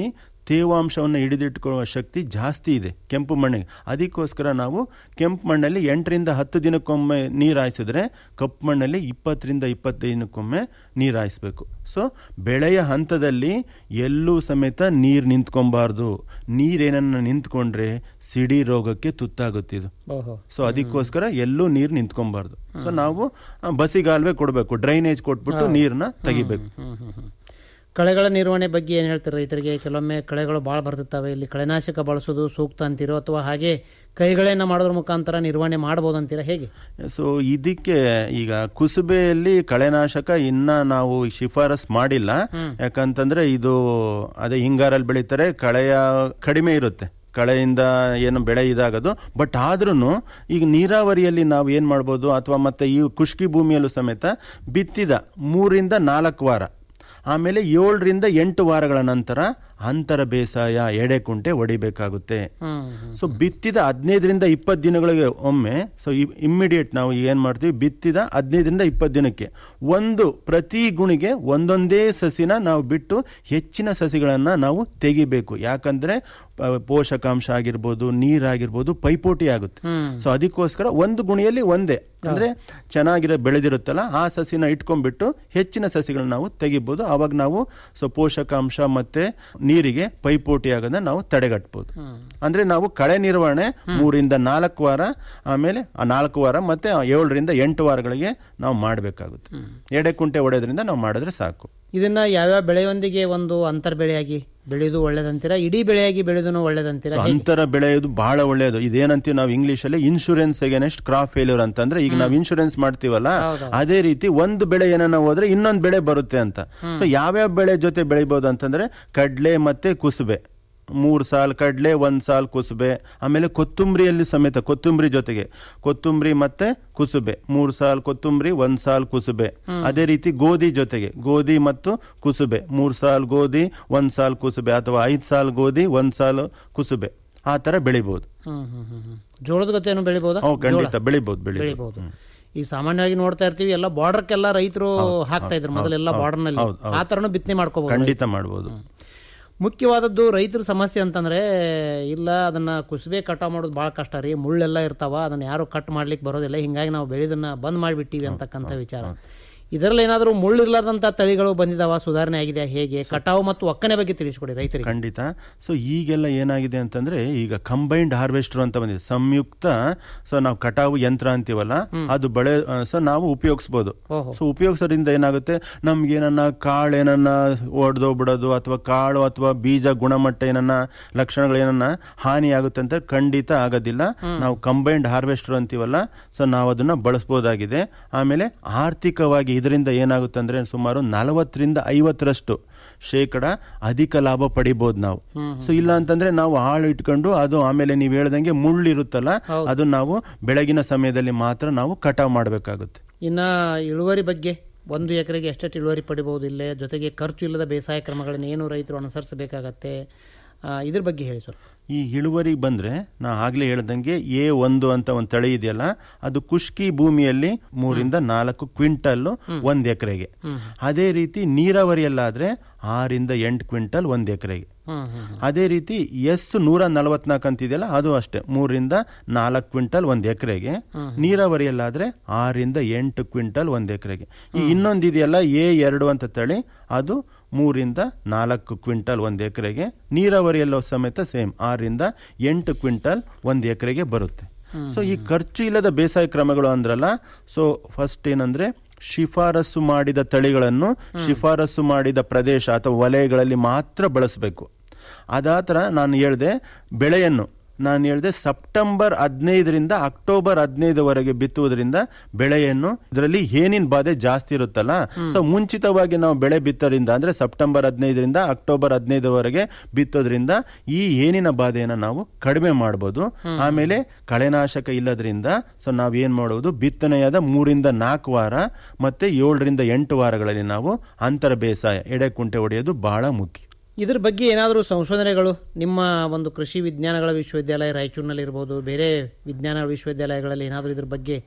S2: ತೇವಾಂಶವನ್ನು ಹಿಡಿದಿಟ್ಕೊಳ್ಳುವ ಶಕ್ತಿ ಜಾಸ್ತಿ ಇದೆ ಕೆಂಪು ಮಣ್ಣಿಗೆ ಅದಕ್ಕೋಸ್ಕರ ನಾವು ಕೆಂಪು ಮಣ್ಣಲ್ಲಿ ಎಂಟರಿಂದ ಹತ್ತು ದಿನಕ್ಕೊಮ್ಮೆ ನೀರು ಹಾಯಿಸಿದ್ರೆ ಕಪ್ಪು ಮಣ್ಣಲ್ಲಿ ಇಪ್ಪತ್ತರಿಂದ ಇಪ್ಪತ್ತೈದು ದಿನಕ್ಕೊಮ್ಮೆ ನೀರು ಹಾಯಿಸ್ಬೇಕು ಸೊ ಬೆಳೆಯ ಹಂತದಲ್ಲಿ ಎಲ್ಲೂ ಸಮೇತ ನೀರು ನಿಂತ್ಕೊಬಾರ್ದು ನೀರೇನನ್ನ ನಿಂತ್ಕೊಂಡ್ರೆ ಸಿಡಿ ರೋಗಕ್ಕೆ ತುತ್ತಾಗುತ್ತಿದು
S14: ಓಹೋ
S2: ಸೊ ಅದಕ್ಕೋಸ್ಕರ ಎಲ್ಲೂ ನೀರು ನಿಂತ್ಕೊಬಾರ್ದು ಸೊ ನಾವು ಆ, ಬಸಿಗಾಲುವೆ ಕೊಡಬೇಕು ಡ್ರೈನೇಜ್ ಕೊಟ್ಬಿಟ್ಟು
S14: ಹಾ.
S2: ನೀರನ್ನ ತೆಗಿಬೇಕು
S14: ಹ್ಮ್, ಹ್ಮ್, ಹ್ಮ್. ಕಳೆಗಳ ನಿರ್ವಹಣೆ ಬಗ್ಗೆ ಏನು ಹೇಳ್ತಾರೆ ರೈತರಿಗೆ ಕೆಲವೊಮ್ಮೆ ಕಳೆಗಳು ಭಾಳ ಬರ್ತಿರ್ತವೆ ಇಲ್ಲಿ ಕಳೆನಾಶಕ ಬಳಸೋದು ಸೂಕ್ತ ಅಂತೀರೋ ಅಥವಾ ಹಾಗೆ ಕೈಗಳನ್ನ ಮಾಡೋದ್ರ ಮುಖಾಂತರ ನಿರ್ವಹಣೆ ಮಾಡ್ಬೋದು ಅಂತೀರಾ ಹೇಗೆ
S2: ಸೊ ಇದಕ್ಕೆ ಈಗ ಕುಸುಬೆಯಲ್ಲಿ ಕಳೆನಾಶಕ ಇನ್ನ ನಾವು ಶಿಫಾರಸ್ ಮಾಡಿಲ್ಲ ಯಾಕಂತಂದ್ರೆ ಇದು ಅದೇ ಹಿಂಗಾರಲ್ಲಿ ಬೆಳೀತಾರೆ ಕಳೆಯ ಕಡಿಮೆ ಇರುತ್ತೆ ಕಳೆಯಿಂದ ಏನು ಬೆಳೆ ಇದಾಗೋದು ಬಟ್ ಆದ್ರೂ ಈಗ ನೀರಾವರಿಯಲ್ಲಿ ನಾವು ಏನು ಮಾಡ್ಬೋದು ಅಥವಾ ಮತ್ತೆ ಈ ಖುಷ್ಕಿ ಭೂಮಿಯಲ್ಲೂ ಸಮೇತ ಬಿತ್ತಿದ ಮೂರಿಂದ ನಾಲ್ಕು ವಾರ ಆಮೇಲೆ ಏಳರಿಂದ ಎಂಟು ವಾರಗಳ ನಂತರ ಅಂತರ ಬೇಸಾಯ ಎಡೆಕುಂಟೆ ಹೊಡಿಬೇಕಾಗುತ್ತೆ ಸೊ ಬಿತ್ತಿದ ಹದಿನೈದರಿಂದ ಇಪ್ಪತ್ತು ದಿನಗಳಿಗೆ ಒಮ್ಮೆ ಸೊ ಇಮ್ಮಿಡಿಯೇಟ್ ನಾವು ಏನು ಮಾಡ್ತೀವಿ ಬಿತ್ತಿದ ಹದಿನೈದರಿಂದ ಇಪ್ಪತ್ತು ದಿನಕ್ಕೆ ಒಂದು ಪ್ರತಿ ಗುಣಿಗೆ ಒಂದೊಂದೇ ಸಸಿನ ನಾವು ಬಿಟ್ಟು ಹೆಚ್ಚಿನ ಸಸಿಗಳನ್ನು ನಾವು ತೆಗಿಬೇಕು ಯಾಕಂದ್ರೆ ಪ- ಪೋಷಕಾಂಶ ಆಗಿರ್ಬೋದು ನೀರಾಗಿರ್ಬೋದು ಪೈಪೋಟಿ ಆಗುತ್ತೆ ಸೊ ಅದಕ್ಕೋಸ್ಕರ ಒಂದು ಗುಣಿಯಲ್ಲಿ ಒಂದೇ ಅಂದ್ರೆ ಚೆನ್ನಾಗಿರೋ ಬೆಳೆದಿರುತ್ತಲ್ಲ ಆ ಸಸಿನ ಇಟ್ಕೊಂಡ್ಬಿಟ್ಟು ಹೆಚ್ಚಿನ ಸಸಿಗಳನ್ನ ನಾವು ತೆಗಿಬಹುದು ಅವಾಗ ನಾವು ಸೊ ಪೋಷಕಾಂಶ ಮತ್ತೆ ನೀರಿಗೆ ಪೈಪೋಟಿ ಆಗೋದನ್ನ ನಾವು ತಡೆಗಟ್ಬೋದು ಅಂದ್ರೆ ನಾವು ಕಳೆ ನಿರ್ವಹಣೆ ಮೂರಿಂದ ನಾಲ್ಕು ವಾರ ಆಮೇಲೆ ಆ ನಾಲ್ಕು ವಾರ ಮತ್ತೆ ಆ ಏಳರಿಂದ ಎಂಟು ವಾರಗಳಿಗೆ ನಾವು ಮಾಡಬೇಕಾಗುತ್ತೆ ಎಡೆಕುಂಟೆ ಹೊಡೆಯೋದ್ರಿಂದ ನಾವು ಮಾಡಿದ್ರೆ ಸಾಕು
S14: ಇದನ್ನ ಯಾವ್ಯಾವ ಬೆಳೆಯೊಂದಿಗೆ ಒಂದು ಅಂತರ್ ಬೆಳೆಯಾಗಿ ಬೆಳೆಯೋದು ಒಳ್ಳೇದಂತೀರಾ ಇಡೀ ಬೆಳೆಯಾಗಿ ಬೆಳೆಯೋದು ಒಳ್ಳೇದಂತೀರಾ
S2: So,
S14: ಹೇಗೆ?
S2: ಅಂತರ ಬೆಳೆಯೋದು ಬಹಳ ಒಳ್ಳೆಯದು ಇದೇನಂತೀವಿ ನಾವು ಇಂಗ್ಲಿಷ್ ಅಲ್ಲಿ ಇನ್ಶೂರೆನ್ಸ್ ಎಗನೆಸ್ಟ್ ಕ್ರಾಪ್ ಫೇಲ್ಯೂರ್ ಅಂತಂದ್ರೆ ಈಗ ನಾವು ಇನ್ಶೂರೆನ್ಸ್ ಮಾಡ್ತೀವಲ್ಲ ಅದೇ ರೀತಿ ಒಂದು ಬೆಳೆ ಏನನ್ನ ಹೋದ್ರೆ ಇನ್ನೊಂದು ಬೆಳೆ ಬರುತ್ತೆ ಅಂತ ಸೊ ಯಾವ್ಯಾವ ಬೆಳೆ ಜೊತೆ ಬೆಳಿಬಹುದು ಅಂತಂದ್ರೆ ಕಡ್ಲೆ ಮತ್ತೆ ಕುಸುಬೆ ಮೂರ್ ಸಾಲ್ ಕಡ್ಲೆ ಒಂದ್ ಸಾಲ್ ಕುಸುಬೆ ಆಮೇಲೆ ಕೊತ್ತಂಬರಿಯಲ್ಲಿ ಸಮೇತ ಕೊತ್ತಂಬರಿ ಜೊತೆಗೆ ಕೊತ್ತಂಬರಿ ಮತ್ತೆ ಕುಸುಬೆ ಮೂರ್ ಸಾಲ್ ಕೊತ್ತಂಬರಿ ಒಂದ್ ಸಾಲ್ ಕುಸುಬೆ ಅದೇ ರೀತಿ ಗೋಧಿ ಜೊತೆಗೆ ಗೋಧಿ ಮತ್ತು ಕುಸುಬೆ ಮೂರ್ ಸಾಲ್ ಗೋಧಿ ಒಂದ್ ಸಾಲ್ ಕುಸುಬೆ ಅಥವಾ ಐದ್ ಸಾಲ್ ಗೋಧಿ ಒಂದ್ ಸಾಲ್ ಕುಸುಬೆ ಆ ತರ ಬೆಳಿಬಹುದು
S14: ಹ್ಮ್ ಹ್ಮ್ ಹ್ಮ್ ಹ್ಮ್. ಜೋಳದ ಗತೆಯನ್ನು ಬೆಳಿಬಹುದಾ
S2: ಹೌದು, ಖಂಡಿತ
S14: ಜೋಳ?
S2: ಬೆಳಿಬಹುದು ಬೆಳಿಬಹುದು
S14: ಬೆಳಿಬಹುದು ಈಗ ಸಾಮಾನ್ಯವಾಗಿ ನೋಡ್ತಾ ಇರ್ತೀವಿ ಎಲ್ಲ ಬಾರ್ಡರ್ಗೆಲ್ಲ ರೈತರು ಹಾಕ್ತಾ ಇದ್ರು ಮೊದಲೆಲ್ಲ
S2: ಹೌದು,
S14: ಬಾರ್ಡರ್ ನಲ್ಲಿ
S2: ಹೌದು, ಹೌದು.
S14: ಆ ತರನು ಬಿತ್ತನೆ ಮಾಡ್ಕೋಬಹುದು
S2: ಖಂಡಿತ ಮಾಡಬಹುದು
S14: ಮುಖ್ಯವಾದದ್ದು ರೈತರ ಸಮಸ್ಯೆ ಅಂತಂದ್ರೆ ಇಲ್ಲ ಅದನ್ನ ಕುಸುಬೆ ಕಟಾವ್ ಮಾಡೋದು ಬಹಳ ಕಷ್ಟ ರೀ ಮುಳ್ಳೆಲ್ಲ ಇರ್ತಾವ ಅದನ್ನ ಯಾರು ಕಟ್ ಮಾಡ್ಲಿಕ್ಕೆ ಬರೋದಿಲ್ಲ ಹಿಂಗಾಗಿ ನಾವು ಬೆಳೆದನ್ನ ಬಂದ್ ಮಾಡಿಬಿಟ್ಟಿವಿ ಅಂತಕ್ಕಂಥ ವಿಚಾರ ಇದರಲ್ಲಿ ಏನಾದರೂ ಮುಳ್ಳಿರ್ಲಾರ್ದಂತ ತಳಿಗಳು ಬಂದಿದಾವ ಸುಧಾರಣೆ ಆಗಿದೆ ಹೇಗೆ ಕಟಾವು ಮತ್ತು ಒಕ್ಕನೆ ಬಗ್ಗೆ ತಿಳಿಸ್ಕೊಡಿ ರೈತರಿಗೆ
S2: ಖಂಡಿತ ಸೊ ಈಗೆಲ್ಲ ಏನಾಗಿದೆ ಅಂತಂದ್ರೆ ಈಗ ಕಂಬೈನ್ಡ್ ಹಾರ್ವೆಸ್ಟರ್ ಅಂತ ಬಂದಿದೆ ಸಂಯುಕ್ತ ಸೊ ನಾವು ಕಟಾವು ಯಂತ್ರ ಅಂತೀವಲ್ಲ ಅದು ಬೆಳೆ ಸೊ ನಾವು ಉಪಯೋಗಿಸ್ಬೋದು
S14: ಓಹೋ.
S2: ಸೊ ಉಪಯೋಗಿಸೋದ್ರಿಂದ ಏನಾಗುತ್ತೆ ನಮ್ಗೆ ಏನನ್ನ ಕಾಳು ಏನನ್ನ ಒಡೆದೋಗ್ಬಿಡೋದು ಅಥವಾ ಕಾಳು ಅಥವಾ ಬೀಜ ಗುಣಮಟ್ಟ ಏನನ್ನ ಲಕ್ಷಣಗಳು ಏನನ್ನ ಹಾನಿ ಆಗುತ್ತೆ ಅಂತ ಖಂಡಿತ ಆಗೋದಿಲ್ಲ ನಾವು ಕಂಬೈನ್ಡ್ ಹಾರ್ವೆಸ್ಟರ್ ಅಂತೀವಲ್ಲ ಸೊ ನಾವು ಅದನ್ನ ಬಳಸ್ಬೋದಾಗಿದೆ ಆಮೇಲೆ ಆರ್ಥಿಕವಾಗಿ ಇದರಿಂದ ಏನಾಗುತ್ತೆ ಅಂದ್ರೆ ಸುಮಾರು ನಲವತ್ತರಿಂದ ಐವತ್ತರಷ್ಟು ಶೇಕಡ ಅಧಿಕ ಲಾಭ ಪಡಿಬಹುದು ನಾವು ಸೊ ಇಲ್ಲ ಅಂತಂದ್ರೆ ನಾವು ಆಳು ಇಟ್ಕೊಂಡು ಅದು ಆಮೇಲೆ ನೀವು ಹೇಳ್ದಂಗೆ ಮುಳ್ಳು ಇರುತ್ತಲ್ಲ ಅದು ನಾವು ಬೆಳಗಿನ ಸಮಯದಲ್ಲಿ ಮಾತ್ರ ನಾವು ಕಟಾವ್ ಮಾಡಬೇಕಾಗುತ್ತೆ
S14: ಇನ್ನ ಇಳುವರಿ ಬಗ್ಗೆ ಒಂದು ಎಕರೆಗೆ ಎಷ್ಟೆಷ್ಟು ಇಳುವರಿ ಪಡಿಬಹುದು ಇಲ್ಲೇ ಜೊತೆಗೆ ಖರ್ಚು ಇಲ್ಲದ ಬೇಸಾಯ ಕ್ರಮಗಳನ್ನ ಏನು ರೈತರು ಅನುಸರಿಸಬೇಕಾಗತ್ತೆ ಆ, ಇದ್ರ ಬಗ್ಗೆ ಹೇಳಿ ಸ್ವಲ್ಪ
S2: ಈ ಇಳುವರಿಗೆ ಬಂದ್ರೆ ನಾ ಆಗ್ಲೇ ಹೇಳ್ದಂಗೆ ಎ ಒಂದು ಅಂತ ಒಂದು ತಳಿ ಇದೆಯಲ್ಲ ಅದು ಕುಷ್ಕಿ ಭೂಮಿಯಲ್ಲಿ ಮೂರಿಂದ ನಾಲ್ಕು ಕ್ವಿಂಟಲ್ ಒಂದ್ ಎಕರೆಗೆ ಅದೇ ರೀತಿ ನೀರಾವರಿಯಲ್ಲಾದ್ರೆ ಆರಿಂದ ಎಂಟು ಕ್ವಿಂಟಲ್ ಒಂದ್ ಎಕರೆಗೆ
S14: ಹ್ಮ್ ಹ್ಮ್
S2: ಅದೇ ರೀತಿ ಎಸ್ ನೂರ ನಲವತ್ನಾಲ್ಕು ಅಂತಿದೆಯಲ್ಲ ಅದು ಅಷ್ಟೇ ಮೂರಿಂದ ನಾಲ್ಕು ಕ್ವಿಂಟಲ್ ಒಂದ್ ಎಕರೆಗೆ ನೀರಾವರಿಯಲ್ಲಾದ್ರೆ ಆರಿಂದ ಎಂಟು ಕ್ವಿಂಟಲ್ ಒಂದ್ ಎಕರೆಗೆ ಈ ಇನ್ನೊಂದಿದೆಯಲ್ಲ ಎ ಎರಡು ಅಂತ ತಳಿ ಅದು ಮೂರಿಂದ ನಾಲ್ಕು ಕ್ವಿಂಟಲ್ ಒಂದ್ ಎಕರೆಗೆ ನೀರಾವರಿಯಲ್ಲೂ ಸಮೇತ ಸೇಮ್ ಆರಿಂದ ಎಂಟು ಕ್ವಿಂಟಲ್ ಒಂದ್ ಎಕರೆಗೆ ಬರುತ್ತೆ ಸೊ ಈ ಖರ್ಚು ಇಲ್ಲದ ಬೇಸಾಯ ಕ್ರಮಗಳು ಅಂದ್ರಲ್ಲ ಸೊ ಫಸ್ಟ್ ಏನಂದ್ರೆ ಶಿಫಾರಸು ಮಾಡಿದ ತಳಿಗಳನ್ನು ಶಿಫಾರಸು ಮಾಡಿದ ಪ್ರದೇಶ ಅಥವಾ ವಲಯಗಳಲ್ಲಿ ಮಾತ್ರ ಬಳಸಬೇಕು ಅದಾತರ ನಾನು ಹೇಳ್ದೆ ಬೆಳೆಯನ್ನು ನಾನು ಹೇಳಿದೆ ಸೆಪ್ಟೆಂಬರ್ ಹದಿನೈದರಿಂದ ಅಕ್ಟೋಬರ್ ಹದಿನೈದವರೆಗೆ ಬಿತ್ತುವುದರಿಂದ ಬೆಳೆಯನ್ನು ಇದರಲ್ಲಿ ಏನಿನ ಬಾಧೆ ಜಾಸ್ತಿ ಇರುತ್ತಲ್ಲ ಸೊ ಮುಂಚಿತವಾಗಿ ನಾವು ಬೆಳೆ ಬಿತ್ತೋದ್ರಿಂದ ಅಂದ್ರೆ ಸೆಪ್ಟೆಂಬರ್ ಹದಿನೈದರಿಂದ ಅಕ್ಟೋಬರ್ ಹದಿನೈದವರೆಗೆ ಬಿತ್ತೋದ್ರಿಂದ ಈ ಏನಿನ ಬಾಧೆಯನ್ನು ನಾವು ಕಡಿಮೆ ಮಾಡಬಹುದು ಆಮೇಲೆ ಕಳೆನಾಶಕ ಇಲ್ಲದ್ರಿಂದ ಸೊ ನಾವ್ ಏನ್ ಮಾಡುವುದು ಬಿತ್ತನೆಯಾದ ಮೂರಿಂದ ನಾಲ್ಕು ವಾರ ಮತ್ತೆ ಏಳರಿಂದ ಎಂಟು ವಾರಗಳಲ್ಲಿ ನಾವು ಅಂತರ ಬೇಸಾಯ ಎಡೆಕುಂಟೆ ಹೊಡೆಯೋದು ಬಹಳ ಮುಖ್ಯ
S14: ಇದ್ರ ಬಗ್ಗೆ ಏನಾದರೂ ಸಂಶೋಧನೆಗಳು ನಿಮ್ಮ ಒಂದು ಕೃಷಿ ವಿಜ್ಞಾನಗಳ ವಿಶ್ವವಿದ್ಯಾಲಯ ರಾಯಚೂರಿನಲ್ಲಿ ಇರ್ಬೋದು ಬೇರೆ ವಿಜ್ಞಾನ ವಿಶ್ವವಿದ್ಯಾಲಯಗಳಲ್ಲಿ ಏನಾದರೂ ಇದ್ರ ಬಗ್ಗೆ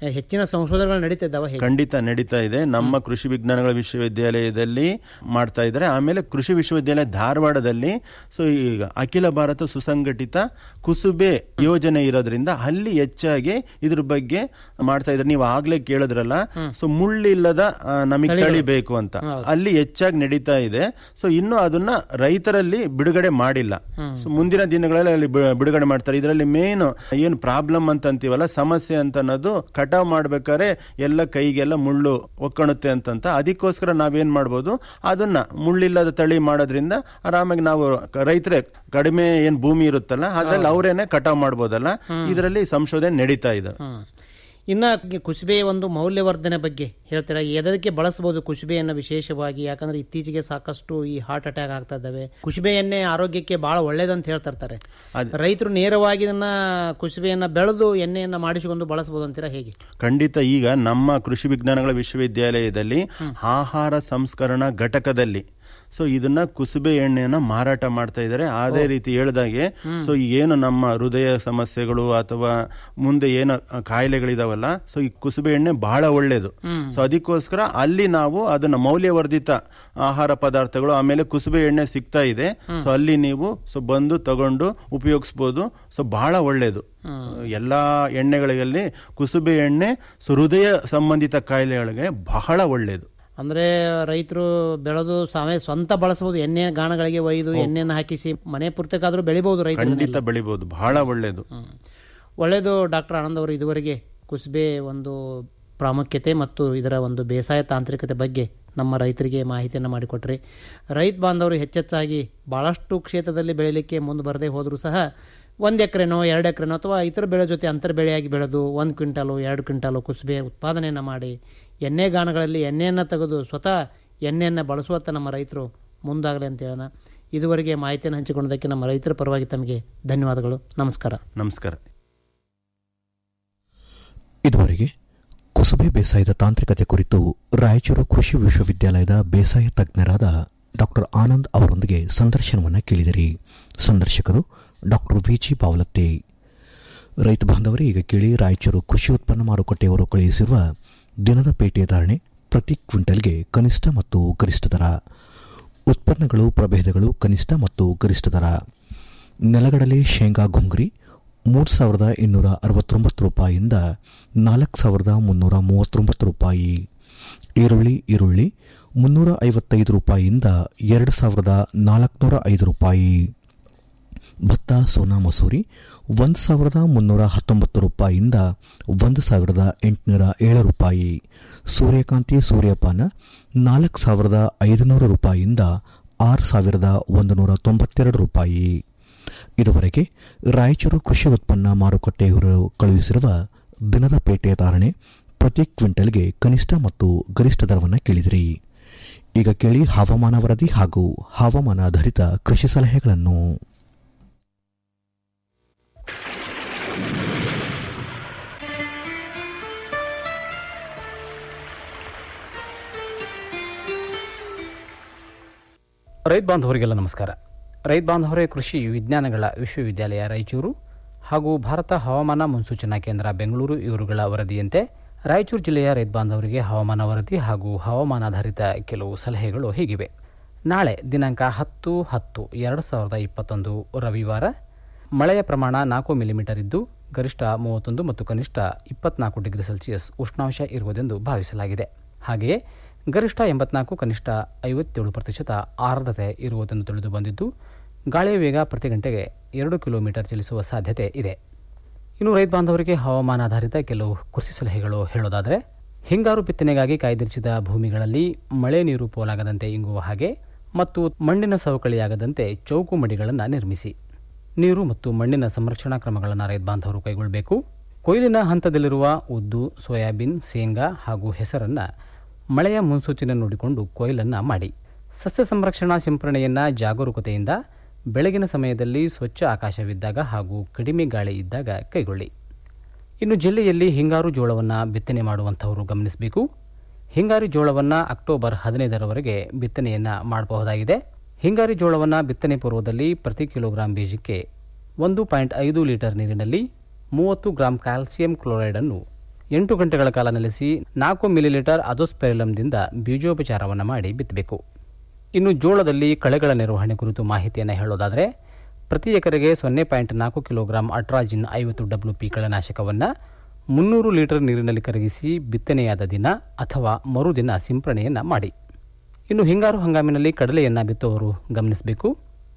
S14: ಹೆಚ್ಚಿನ ಸಂಶೋಧನೆಗಳು ನಡೀತಾ ಇದ್ದಾವೆ ಹೇಗೆ
S2: ಖಂಡಿತ ನಡೀತಾ ಇದೆ ನಮ್ಮ ಕೃಷಿ ವಿಜ್ಞಾನಗಳ ವಿಶ್ವವಿದ್ಯಾಲಯದಲ್ಲಿ ಮಾಡ್ತಾ ಇದ್ದಾರೆ ಆಮೇಲೆ ಕೃಷಿ ವಿಶ್ವವಿದ್ಯಾಲಯ ಧಾರವಾಡದಲ್ಲಿ ಸೊ ಈಗ ಅಖಿಲ ಭಾರತ ಸುಸಂಘಟಿತ ಕುಸುಬೆ ಯೋಜನೆ ಇರೋದ್ರಿಂದ ಅಲ್ಲಿ ಹೆಚ್ಚಾಗಿ ಇದ್ರ ಬಗ್ಗೆ ಮಾಡ್ತಾ ಇದ್ದಾರೆ ನೀವು ಆಗ್ಲೇ ಕೇಳಿದ್ರಲ್ಲ ಸೊ ಮುಳ್ಳಿಲ್ಲದ ಆ, ನಮಗೆ
S14: ತಳಿಗಳು.
S2: ತಳಿ ಬೇಕು ಅಂತ ಅಲ್ಲಿ ಹೆಚ್ಚಾಗಿ ನಡೀತಾ ಇದೆ ಸೊ ಇನ್ನು ಅದನ್ನ ರೈತರಲ್ಲಿ ಬಿಡುಗಡೆ ಮಾಡಿಲ್ಲ ಸೊ ಮುಂದಿನ ದಿನಗಳಲ್ಲಿ ಅಲ್ಲಿ ಬಿ- ಬಿಡುಗಡೆ ಮಾಡ್ತಾರೆ ಇದರಲ್ಲಿ ಮೇನ್ ಏನು ಪ್ರಾಬ್ಲಮ್ ಅಂತ ಅಂತೀವಲ್ಲ ಸಮಸ್ಯೆ ಅಂತ ಅನ್ನೋದು ಕಟಾವ್ ಮಾಡ್ಬೇಕಾದ್ರೆ ಎಲ್ಲ ಕೈಗೆಲ್ಲ ಮುಳ್ಳು ಒಕ್ಕಣುತ್ತೆ ಅಂತಂತ ಅದಕ್ಕೋಸ್ಕರ ನಾವೇನ್ ಮಾಡ್ಬೋದು ಅದನ್ನ ಮುಳ್ಳಿಲ್ಲದ ತಳಿ ಮಾಡೋದ್ರಿಂದ ಆರಾಮಾಗಿ ನಾವು ರೈತರೇ ಕಡಿಮೆ ಏನ್ ಭೂಮಿ ಇರುತ್ತಲ್ಲ ಅದ್ರಲ್ಲಿ ಅವರೇನೆ ಕಟಾವ್ ಮಾಡ್ಬೋದಲ್ಲ ಇದರಲ್ಲಿ ಸಂಶೋಧನೆ ನಡೀತಾ ಇದೆ
S14: ಇನ್ನ ಕುಸುಬೆಯ ಒಂದು ಮೌಲ್ಯವರ್ಧನೆ ಬಗ್ಗೆ ಹೇಳ್ತೀರಾ ಎದಕ್ಕೆ ಬಳಸಬಹುದು ಕುಸುಬೆಯನ್ನು ವಿಶೇಷವಾಗಿ ಯಾಕಂದ್ರೆ ಇತ್ತೀಚೆಗೆ ಸಾಕಷ್ಟು ಈ ಹಾರ್ಟ್ ಅಟ್ಯಾಕ್ ಆಗ್ತಾ ಇದ್ದಾವೆ ಕುಸುಬೆ ಎಣ್ಣೆ ಆರೋಗ್ಯಕ್ಕೆ ಬಹಳ ಒಳ್ಳೇದಂತ ಹೇಳ್ತಿರ್ತಾರೆ ರೈತರು ನೇರವಾಗಿ ಇದನ್ನ ಕುಸುಬೆಯನ್ನ ಬೆಳೆದು ಎಣ್ಣೆಯನ್ನ ಮಾಡಿಸಿಕೊಂಡು ಬಳಸಬಹುದು ಅಂತೀರಾ ಹೇಗೆ
S2: ಖಂಡಿತ ಈಗ ನಮ್ಮ ಕೃಷಿ ವಿಜ್ಞಾನಗಳ ವಿಶ್ವವಿದ್ಯಾಲಯದಲ್ಲಿ ಆಹಾರ ಸಂಸ್ಕರಣಾ ಘಟಕದಲ್ಲಿ ಸೊ ಇದನ್ನ ಕುಸುಬೆ ಎಣ್ಣೆಯನ್ನ ಮಾರಾಟ ಮಾಡ್ತಾ ಇದ್ದಾರೆ ಅದೇ ರೀತಿ ಹೇಳ್ದಾಗೆ ಸೊ ಏನು ನಮ್ಮ ಹೃದಯ ಸಮಸ್ಯೆಗಳು ಅಥವಾ ಮುಂದೆ ಏನು ಕಾಯಿಲೆಗಳಿದಾವಲ್ಲ ಸೊ ಈ ಕುಸುಬೆ ಎಣ್ಣೆ ಬಹಳ ಒಳ್ಳೇದು ಸೊ ಅದಕ್ಕೋಸ್ಕರ ಅಲ್ಲಿ ನಾವು ಅದನ್ನ ಮೌಲ್ಯವರ್ಧಿತ ಆಹಾರ ಪದಾರ್ಥಗಳು ಆಮೇಲೆ ಕುಸುಬೆ ಎಣ್ಣೆ ಸಿಗ್ತಾ ಇದೆ ಸೊ ಅಲ್ಲಿ ನೀವು ಸೊ ಬಂದು ತಗೊಂಡು ಉಪಯೋಗಿಸ್ಬೋದು ಸೊ ಬಹಳ ಒಳ್ಳೇದು ಎಲ್ಲಾ ಎಣ್ಣೆಗಳಲ್ಲಿ ಕುಸುಬೆ ಎಣ್ಣೆ ಸೊ ಹೃದಯ ಸಂಬಂಧಿತ ಕಾಯಿಲೆಗಳಿಗೆ ಬಹಳ ಒಳ್ಳೇದು
S14: ಅಂದ್ರೆ ರೈತರು ಬೆಳೆದು ಸಾವೇ ಸ್ವಂತ ಬಳಸಬಹುದು ಎಣ್ಣೆ ಗಾಣಗಳಿಗೆ ಒಯ್ದು ಎಣ್ಣೆಯನ್ನು ಹಾಕಿಸಿ ಮನೆ ಪೂರ್ತಕ್ಕಾದ್ರೂ ಬೆಳಿಬಹುದು ರೈತರು
S2: ಖಂಡಿತ ಬೆಳಿಬಹುದು ಬಹಳ ಒಳ್ಳೇದು
S14: ಒಳ್ಳೆಯದು ಡಾಕ್ಟರ್ ಆನಂದ್ ಅವರು ಇದುವರೆಗೆ ಕುಸುಬೆ ಒಂದು ಪ್ರಾಮುಖ್ಯತೆ ಮತ್ತು ಇದರ ಒಂದು ಬೇಸಾಯ ತಾಂತ್ರಿಕತೆ ಬಗ್ಗೆ ನಮ್ಮ ರೈತರಿಗೆ ಮಾಹಿತಿಯನ್ನು ಮಾಡಿಕೊಟ್ರಿ ರೈತ ಬಾಂಧವರು ಹೆಚ್ಚೆಚ್ಚಾಗಿ ಭಾಳಷ್ಟು ಕ್ಷೇತ್ರದಲ್ಲಿ ಬೆಳೀಲಿಕ್ಕೆ ಮುಂದೆ ಬರದೇ ಹೋದರೂ ಸಹ ಒಂದು ಎಕರೆನೋ ಎರಡು ಎಕರೆನೋ ಅಥವಾ ಇತರ ಬೆಳೆ ಜೊತೆ ಅಂತರ ಬೆಳೆಯಾಗಿ ಬೆಳೆದು ಒಂದು ಕ್ವಿಂಟಾಲು ಎರಡು ಕ್ವಿಂಟಾಲು ಕುಸುಬೆ ಉತ್ಪಾದನೆಯನ್ನು ಮಾಡಿ ಎಣ್ಣೆ ಗಾಣಗಳಲ್ಲಿ ಎಣ್ಣೆಯನ್ನು ತೆಗೆದು ಸ್ವತಃ ಎಣ್ಣೆಯನ್ನು ಬಳಸುವತ್ತ ನಮ್ಮ ರೈತರು ಮುಂದಾಗಲಿ ಅಂತ ಹೇಳೋಣ ಇದುವರೆಗೆ ಮಾಹಿತಿಯನ್ನು ಹಂಚಿಕೊಂಡದಕ್ಕೆ ನಮ್ಮ ರೈತರ ಪರವಾಗಿ ತಮಗೆ ಧನ್ಯವಾದಗಳು ನಮಸ್ಕಾರ
S2: ನಮಸ್ಕಾರ
S4: ಇದುವರೆಗೆ ಕುಸುಬೆ ಬೇಸಾಯದ ತಾಂತ್ರಿಕತೆ ಕುರಿತು ರಾಯಚೂರು ಕೃಷಿ ವಿಶ್ವವಿದ್ಯಾಲಯದ ಬೇಸಾಯ ತಜ್ಞರಾದ ಡಾಕ್ಟರ್ ಆನಂದ್ ಅವರೊಂದಿಗೆ ಸಂದರ್ಶನವನ್ನು ಕೇಳಿದಿರಿ ಸಂದರ್ಶಕರು ಡಾಕ್ಟರ್ ವಿಜಿ ಬಾವಲತ್ತಿ ರೈತ ಬಾಂಧವರೇ ಈಗ ಕೇಳಿ ರಾಯಚೂರು ಕೃಷಿ ಉತ್ಪನ್ನ ಮಾರುಕಟ್ಟೆಯವರು ಕಳುಹಿಸಿರುವ ದಿನದ ಪೇಟೆ ಧಾರಣೆ ಪ್ರತಿ ಕ್ವಿಂಟಲ್ಗೆ ಕನಿಷ್ಠ ಮತ್ತು ಗರಿಷ್ಠ ದರ ಉತ್ಪನ್ನಗಳು ಪ್ರಭೇದಗಳು ಕನಿಷ್ಠ ಮತ್ತು ಗರಿಷ್ಠ ದರ ನೆಲಗಡಲೆ ಶೇಂಗಾ ಗುಂಗ್ರಿ ಮೂರು ಸಾವಿರದ ಇನ್ನೂರ ಅರವತ್ತೊಂಬತ್ತು ರೂಪಾಯಿಯಿಂದ ನಾಲ್ಕು ಸಾವಿರದ ಮುನ್ನೂರ ಮೂವತ್ತೊಂಬತ್ತು ರೂಪಾಯಿ ಈರುಳ್ಳಿ ಈರುಳ್ಳಿ ಮುನ್ನೂರ ಐವತ್ತೈದು ರೂಪಾಯಿಯಿಂದ ಎರಡು ಸಾವಿರದ ನಾಲ್ಕುನೂರ ಐದು ರೂಪಾಯಿ ಭತ್ತ ಸೋನಾ ಮಸೂರಿ ಒಂದು ಸಾವಿರದ ಮುನ್ನೂರ ಹತ್ತೊಂಬತ್ತು ರೂಪಾಯಿಯಿಂದ ಒಂದು ಸಾವಿರದ ಎಂಟುನೂರ ಏಳು ರೂಪಾಯಿ ಸೂರ್ಯಕಾಂತಿ ಸೂರ್ಯಪಾನ ನಾಲ್ಕು ಸಾವಿರದ ಐದುನೂರು ರೂಪಾಯಿಯಿಂದ ಆರು ಸಾವಿರದ ಒಂದು ನೂರ ತೊಂಬತ್ತೆರಡು ರೂಪಾಯಿ ಇದುವರೆಗೆ ರಾಯಚೂರು ಕೃಷಿ ಉತ್ಪನ್ನ ಮಾರುಕಟ್ಟೆಯವರು ಕಳುಹಿಸಿರುವ ದಿನದ ಪೇಟೆ ಧಾರಣೆ ಪ್ರತಿ ಕ್ವಿಂಟಲ್ಗೆ ಕನಿಷ್ಠ ಮತ್ತು ಗರಿಷ್ಠ ದರವನ್ನು ಕೇಳಿದಿರಿ ಈಗ ಕೇಳಿ ಹವಾಮಾನ ವರದಿ ಹಾಗೂ ಹವಾಮಾನ ಆಧಾರಿತ ಕೃಷಿ ಸಲಹೆಗಳನ್ನು
S15: ರೈತ ಬಾಂಧವರಿಗೆಲ್ಲ ನಮಸ್ಕಾರ ರೈತ ಬಾಂಧವರೇ ಕೃಷಿ ವಿಜ್ಞಾನಗಳ ವಿಶ್ವವಿದ್ಯಾಲಯ ರಾಯಚೂರು ಹಾಗೂ ಭಾರತ ಹವಾಮಾನ ಮುನ್ಸೂಚನಾ ಕೇಂದ್ರ ಬೆಂಗಳೂರು ಇವರುಗಳ ವರದಿಯಂತೆ ರಾಯಚೂರು ಜಿಲ್ಲೆಯ ರೈತ ಬಾಂಧವರಿಗೆ ಹವಾಮಾನ ವರದಿ ಹಾಗೂ ಹವಾಮಾನಾಧಾರಿತ ಕೆಲವು ಸಲಹೆಗಳು ಹೀಗಿವೆ ನಾಳೆ ದಿನಾಂಕ ಹತ್ತು ಹತ್ತು ಎರಡು ಸಾವಿರದ ಇಪ್ಪತ್ತೊಂದು ರವಿವಾರ ಮಳೆಯ ಪ್ರಮಾಣ ನಾಲ್ಕು ಮಿಲಿಮೀಟರ್ ಇದ್ದು ಗರಿಷ್ಠ ಮೂವತ್ತೊಂದು ಮತ್ತು ಕನಿಷ್ಠ ಇಪ್ಪತ್ನಾಲ್ಕು ಡಿಗ್ರಿ ಸೆಲ್ಸಿಯಸ್ ಉಷ್ಣಾಂಶ ಇರುವುದೆಂದು ಭಾವಿಸಲಾಗಿದೆ ಹಾಗೆಯೇ ಗರಿಷ್ಠ ಎಂಬತ್ನಾಲ್ಕು ಕನಿಷ್ಠ ಐವತ್ತೇಳು ಪ್ರತಿಶತ ಆರ್ದ್ರತೆ ಇರುವುದೆಂದು ತಿಳಿದು ಬಂದಿದ್ದು ಗಾಳಿಯ ವೇಗ ಪ್ರತಿ ಗಂಟೆಗೆ ಎರಡು ಕಿಲೋಮೀಟರ್ ಚಲಿಸುವ ಸಾಧ್ಯತೆ ಇದೆ ಇನ್ನು ರೈತ ಬಾಂಧವರಿಗೆ ಹವಾಮಾನಾಧಾರಿತ ಕೆಲವು ಕೃಷಿ ಸಲಹೆಗಳು ಹೇಳೋದಾದರೆ ಹಿಂಗಾರು ಬಿತ್ತನೆಗಾಗಿ ಕಾಯ್ದಿರಿಸಿದ ಭೂಮಿಗಳಲ್ಲಿ ಮಳೆ ನೀರು ಪೋಲಾಗದಂತೆ ಇಂಗುವ ಹಾಗೆ ಮತ್ತು ಮಣ್ಣಿನ ಸವಕಳಿಯಾಗದಂತೆ ಚೌಕು ಮಡಿಗಳನ್ನು ನಿರ್ಮಿಸಿ ನೀರು ಮತ್ತು ಮಣ್ಣಿನ ಸಂರಕ್ಷಣಾ ಕ್ರಮಗಳನ್ನು ರೈತ ಬಾಂಧವರು ಕೈಗೊಳ್ಳಬೇಕು ಕೊಯ್ಲಿನ ಹಂತದಲ್ಲಿರುವ ಉದ್ದು ಸೋಯಾಬೀನ್ ಶೇಂಗಾ ಹಾಗೂ ಹೆಸರನ್ನು ಮಳೆಯ ಮುನ್ಸೂಚನೆ ನೋಡಿಕೊಂಡು ಕೊಯ್ಲನ್ನು ಮಾಡಿ ಸಸ್ಯ ಸಂರಕ್ಷಣಾ ಸಿಂಪರಣೆಯನ್ನು ಜಾಗರೂಕತೆಯಿಂದ ಬೆಳಗಿನ ಸಮಯದಲ್ಲಿ ಸ್ವಚ್ಛ ಆಕಾಶವಿದ್ದಾಗ ಹಾಗೂ ಕಡಿಮೆ ಗಾಳಿ ಇದ್ದಾಗ ಕೈಗೊಳ್ಳಿ ಇನ್ನು ಜಿಲ್ಲೆಯಲ್ಲಿ ಹಿಂಗಾರು ಜೋಳವನ್ನು ಬಿತ್ತನೆ ಮಾಡುವಂಥವರು ಗಮನಿಸಬೇಕು ಹಿಂಗಾರಿ ಜೋಳವನ್ನು ಅಕ್ಟೋಬರ್ ಹದಿನೈದರವರೆಗೆ ಬಿತ್ತನೆಯನ್ನು ಮಾಡಬಹುದಾಗಿದೆ ಹಿಂಗಾರಿ ಜೋಳವನ್ನು ಬಿತ್ತನೆ ಪೂರ್ವದಲ್ಲಿ ಪ್ರತಿ ಕಿಲೋಗ್ರಾಂ ಬೀಜಕ್ಕೆ ಒಂದು ಪಾಯಿಂಟ್ ಐದು ಲೀಟರ್ ನೀರಿನಲ್ಲಿ ಮೂವತ್ತು ಗ್ರಾಂ ಕ್ಯಾಲ್ಸಿಯಂ ಕ್ಲೋರೈಡನ್ನು ಎಂಟು ಗಂಟೆಗಳ ಕಾಲ ನೆಲೆಸಿ ನಾಲ್ಕು ಮಿಲಿಲೀಟರ್ ಅಜೋಸ್ಪೆರಿಲಂದಿಂದ ಬೀಜೋಪಚಾರವನ್ನು ಮಾಡಿ ಬಿತ್ತಬೇಕು ಇನ್ನು ಜೋಳದಲ್ಲಿ ಕಳೆಗಳ ನಿರ್ವಹಣೆ ಕುರಿತು ಮಾಹಿತಿಯನ್ನು ಹೇಳೋದಾದರೆ ಪ್ರತಿ ಎಕರೆಗೆ ಸೊನ್ನೆ ಪಾಯಿಂಟ್ ನಾಲ್ಕು ಕಿಲೋಗ್ರಾಂ ಅಟ್ರಾಜಿನ್ ಐವತ್ತು ಡಬ್ಲ್ಯೂ ಪಿ ಕಳೆನಾಶಕವನ್ನು ಮುನ್ನೂರು ಲೀಟರ್ ನೀರಿನಲ್ಲಿ ಕರಗಿಸಿ ಬಿತ್ತನೆಯಾದ ದಿನ ಅಥವಾ ಮರುದಿನ ಸಿಂಪರಣೆಯನ್ನು ಮಾಡಿ ಇನ್ನು ಹಿಂಗಾರು ಹಂಗಾಮಿನಲ್ಲಿ ಕಡಲೆಯನ್ನು ಬಿತ್ತುವವರು ಗಮನಿಸಬೇಕು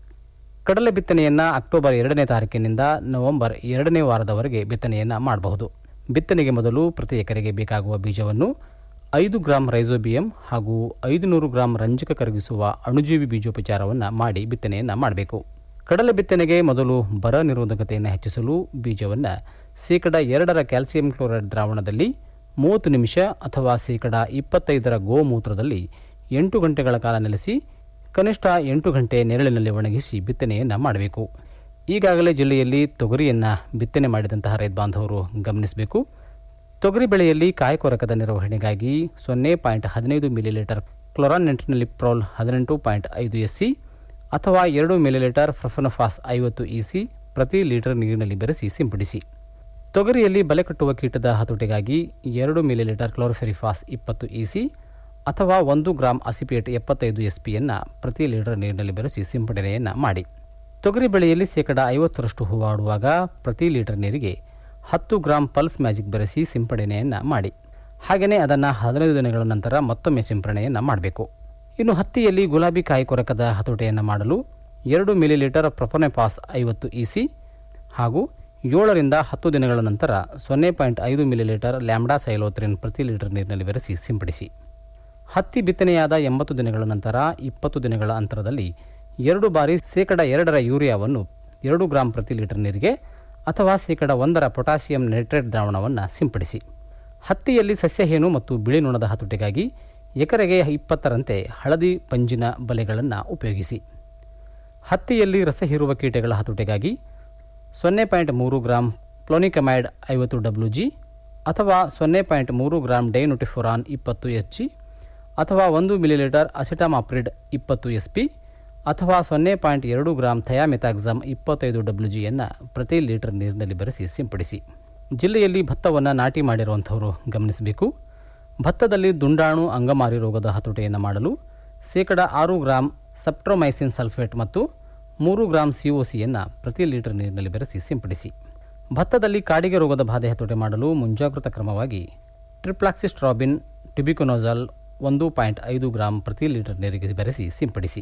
S15: ಕಡಲೆ ಬಿತ್ತನೆಯನ್ನು ಅಕ್ಟೋಬರ್ ಎರಡನೇ ತಾರೀಕಿನಿಂದ ನವೆಂಬರ್ ಎರಡನೇ ವಾರದವರೆಗೆ ಬಿತ್ತನೆಯನ್ನು ಮಾಡಬಹುದು ಬಿತ್ತನೆಗೆ ಮೊದಲು ಪ್ರತಿ ಎಕರೆಗೆ ಬೇಕಾಗುವ ಬೀಜವನ್ನು ಐದು ಗ್ರಾಂ ರೈಸೋಬಿಯಂ ಹಾಗೂ ಐದು ನೂರು ಗ್ರಾಂ ರಂಜಕ ಕರಗಿಸುವ ಅಣುಜೀವಿ ಬೀಜೋಪಚಾರವನ್ನು ಮಾಡಿ ಬಿತ್ತನೆಯನ್ನು ಮಾಡಬೇಕು ಕಡಲೆ ಬಿತ್ತನೆಗೆ ಮೊದಲು ಬರ ನಿರೋಧಕತೆಯನ್ನು ಹೆಚ್ಚಿಸಲು ಬೀಜವನ್ನು ಶೇಕಡ ಎರಡರ ಕ್ಯಾಲ್ಸಿಯಂ ಕ್ಲೋರೈಡ್ ದ್ರಾವಣದಲ್ಲಿ ಮೂವತ್ತು ನಿಮಿಷ ಅಥವಾ ಶೇಕಡ ಇಪ್ಪತ್ತೈದರ ಗೋಮೂತ್ರದಲ್ಲಿ ಎಂಟು ಗಂಟೆಗಳ ಕಾಲ ನೆಲೆಸಿ ಕನಿಷ್ಠ ಎಂಟು ಗಂಟೆ ನೆರಳಿನಲ್ಲಿ ಒಣಗಿಸಿ ಬಿತ್ತನೆಯನ್ನು ಮಾಡಬೇಕು ಈಗಾಗಲೇ ಜಿಲ್ಲೆಯಲ್ಲಿ ತೊಗರಿಯನ್ನು ಬಿತ್ತನೆ ಮಾಡಿದಂತಹ ರೈತ ಬಾಂಧವರು ಗಮನಿಸಬೇಕು ತೊಗರಿ ಬೆಳೆಯಲ್ಲಿ ಕಾಯಕೊರಕದ ನಿರ್ವಹಣೆಗಾಗಿ ಸೊನ್ನೆ ಪಾಯಿಂಟ್ ಹದಿನೈದು ಮಿಲಿಲೀಟರ್ ಕ್ಲೊರಾನೆಂಟ್ನಲಿಪ್ರೋಲ್ ಹದಿನೆಂಟು ಪಾಯಿಂಟ್ ಐದು ಎಸ್ ಸಿ ಅಥವಾ ಎರಡು ಮಿಲಿಲೀಟರ್ ಫ್ರಫನಫಾಸ್ ಐವತ್ತು ಇ ಸಿ ಪ್ರತಿ ಲೀಟರ್ ನೀರಿನಲ್ಲಿ ಬೆರೆಸಿ ಸಿಂಪಡಿಸಿ ತೊಗರಿಯಲ್ಲಿ ಬಲೆ ಕಟ್ಟುವ ಕೀಟದ ಹತೋಟಿಗಾಗಿ ಎರಡು ಮಿಲಿಲೀಟರ್ ಕ್ಲೋರೋಫೆರಿಫಾಸ್ ಇಪ್ಪತ್ತು ಇ ಸಿ ಅಥವಾ ಒಂದು ಗ್ರಾಂ ಅಸಿಪೇಟ್ ಎಪ್ಪತ್ತೈದು ಎಸ್ ಪಿಯನ್ನು ಪ್ರತಿ ಲೀಟರ್ ನೀರಿನಲ್ಲಿ ಬೆರೆಸಿ ಸಿಂಪಡಣೆಯನ್ನು ಮಾಡಿ ತೊಗರಿ ಬೆಳೆಯಲ್ಲಿ ಶೇಕಡ ಐವತ್ತರಷ್ಟು ಹೂವಾಡುವಾಗ ಪ್ರತಿ ಲೀಟರ್ ನೀರಿಗೆ ಹತ್ತು ಗ್ರಾಂ ಪಲ್ಸ್ ಮ್ಯಾಜಿಕ್ ಬೆರೆಸಿ ಸಿಂಪಡಣೆಯನ್ನು ಮಾಡಿ ಹಾಗೆಯೇ ಅದನ್ನು ಹದಿನೈದು ದಿನಗಳ ನಂತರ ಮತ್ತೊಮ್ಮೆ ಸಿಂಪಡಣೆಯನ್ನು ಮಾಡಬೇಕು ಇನ್ನು ಹತ್ತಿಯಲ್ಲಿ ಗುಲಾಬಿ ಕಾಯಿ ಕೊರಕದ ಹತೋಟಿಯನ್ನು ಮಾಡಲು ಎರಡು ಮಿಲಿಲೀಟರ್ ಪ್ರೊಪೊನೆಪಾಸ್ ಐವತ್ತು ಇ ಸಿ ಹಾಗೂ ಏಳರಿಂದ ಹತ್ತು ದಿನಗಳ ನಂತರ ಸೊನ್ನೆ ಪಾಯಿಂಟ್ ಐದು ಮಿಲಿಲೀಟರ್ ಲ್ಯಾಂಬ್ಡಾ ಸೈಲೋತ್ರಿನ್ ಪ್ರತಿ ಲೀಟರ್ ನೀರಿನಲ್ಲಿ ಬೆರೆಸಿ ಸಿಂಪಡಿಸಿ ಹತ್ತಿ ಬಿತ್ತನೆಯಾದ ಎಂಬತ್ತು ದಿನಗಳ ನಂತರ ಇಪ್ಪತ್ತು ದಿನಗಳ ಅಂತರದಲ್ಲಿ ಎರಡು ಬಾರಿ ಶೇಕಡ ಎರಡರ ಯೂರಿಯಾವನ್ನು ಎರಡು ಗ್ರಾಂ ಪ್ರತಿ ಲೀಟರ್ ನೀರಿಗೆ ಅಥವಾ ಶೇಕಡ ಒಂದರ ಪೊಟ್ಯಾಸಿಯಂ ನೈಟ್ರೇಟ್ ದ್ರಾವಣವನ್ನು ಸಿಂಪಡಿಸಿ ಹತ್ತಿಯಲ್ಲಿ ಸಸ್ಯಹೇನು ಮತ್ತು ಬಿಳಿ ನೊಣದ ಹತೋಟಿಗಾಗಿ ಎಕರೆಗೆ ಇಪ್ಪತ್ತರಂತೆ ಹಳದಿ ಪಂಜಿನ ಬಲೆಗಳನ್ನು ಉಪಯೋಗಿಸಿ ಹತ್ತಿಯಲ್ಲಿ ರಸ ಹೀರುವ ಕೀಟಗಳ ಹತೋಟಿಗಾಗಿ ಸೊನ್ನೆ ಪಾಯಿಂಟ್ ಮೂರು ಗ್ರಾಂ ಪ್ಲೋನಿಕಮೈಡ್ ಐವತ್ತು ಡಬ್ಲ್ಯೂ ಜಿ ಅಥವಾ ಸೊನ್ನೆ ಪಾಯಿಂಟ್ ಮೂರು ಗ್ರಾಂ ಡೈನುಟಿಫುರಾನ್ ಇಪ್ಪತ್ತು ಎಚ್ ಜಿ ಅಥವಾ ಒಂದು ಮಿಲಿಲೀಟರ್ ಅಸಿಟಮಾಪ್ರಿಡ್ ಇಪ್ಪತ್ತು ಎಸ್ ಪಿ ಅಥವಾ ಸೊನ್ನೆ ಪಾಯಿಂಟ್ ಎರಡು ಗ್ರಾಂ ಥಯಾಮೆಥಾಕ್ಸಮ್ ಇಪ್ಪತ್ತೈದು ಡಬ್ಲ್ಯೂ ಜಿಯನ್ನು ಪ್ರತಿ ಲೀಟರ್ ನೀರಿನಲ್ಲಿ ಬೆರೆಸಿ ಸಿಂಪಡಿಸಿ ಜಿಲ್ಲೆಯಲ್ಲಿ ಭತ್ತವನ್ನು ನಾಟಿ ಮಾಡಿರುವಂಥವರು ಗಮನಿಸಬೇಕು ಭತ್ತದಲ್ಲಿ ದುಂಡಾಣು ಅಂಗಮಾರಿ ರೋಗದ ಹತೋಟಿಯನ್ನು ಮಾಡಲು ಶೇಕಡ ಆರು ಗ್ರಾಂ ಸಪ್ಟ್ರೋಮೈಸಿನ್ ಸಲ್ಫೇಟ್ ಮತ್ತು ಮೂರು ಗ್ರಾಂ ಸಿಒಸಿಯನ್ನು ಪ್ರತಿ ಲೀಟರ್ ನೀರಿನಲ್ಲಿ ಬೆರೆಸಿ ಸಿಂಪಡಿಸಿ ಭತ್ತದಲ್ಲಿ ಕಾಡಿಗೆ ರೋಗದ ಬಾಧೆ ಹತೋಟಿ ಮಾಡಲು ಮುಂಜಾಗೃತ ಕ್ರಮವಾಗಿ ಟ್ರಿಪ್ಲಾಕ್ಸಿಸ್ಟ್ರಾಬಿನ್ ಟಿಬಿಕೊನೋಜಾಲ್ ಒಂದು ಪಾಯಿಂಟ್ ಐದು ಗ್ರಾಂ ಪ್ರತಿ ಲೀಟರ್ ನೀರಿಗೆ ಬೆರೆಸಿ ಸಿಂಪಡಿಸಿ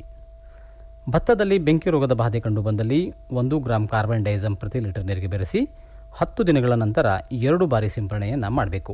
S15: ಭತ್ತದಲ್ಲಿ ಬೆಂಕಿ ರೋಗದ ಬಾಧೆ ಕಂಡುಬಂದಲ್ಲಿ ಒಂದು ಗ್ರಾಂ ಕಾರ್ಬನ್ ಡೈಸಮ್ ಪ್ರತಿ ಲೀಟರ್ ನೀರಿಗೆ ಬೆರೆಸಿ ಹತ್ತು ದಿನಗಳ ನಂತರ ಎರಡು ಬಾರಿ ಸಿಂಪರಣೆಯನ್ನು ಮಾಡಬೇಕು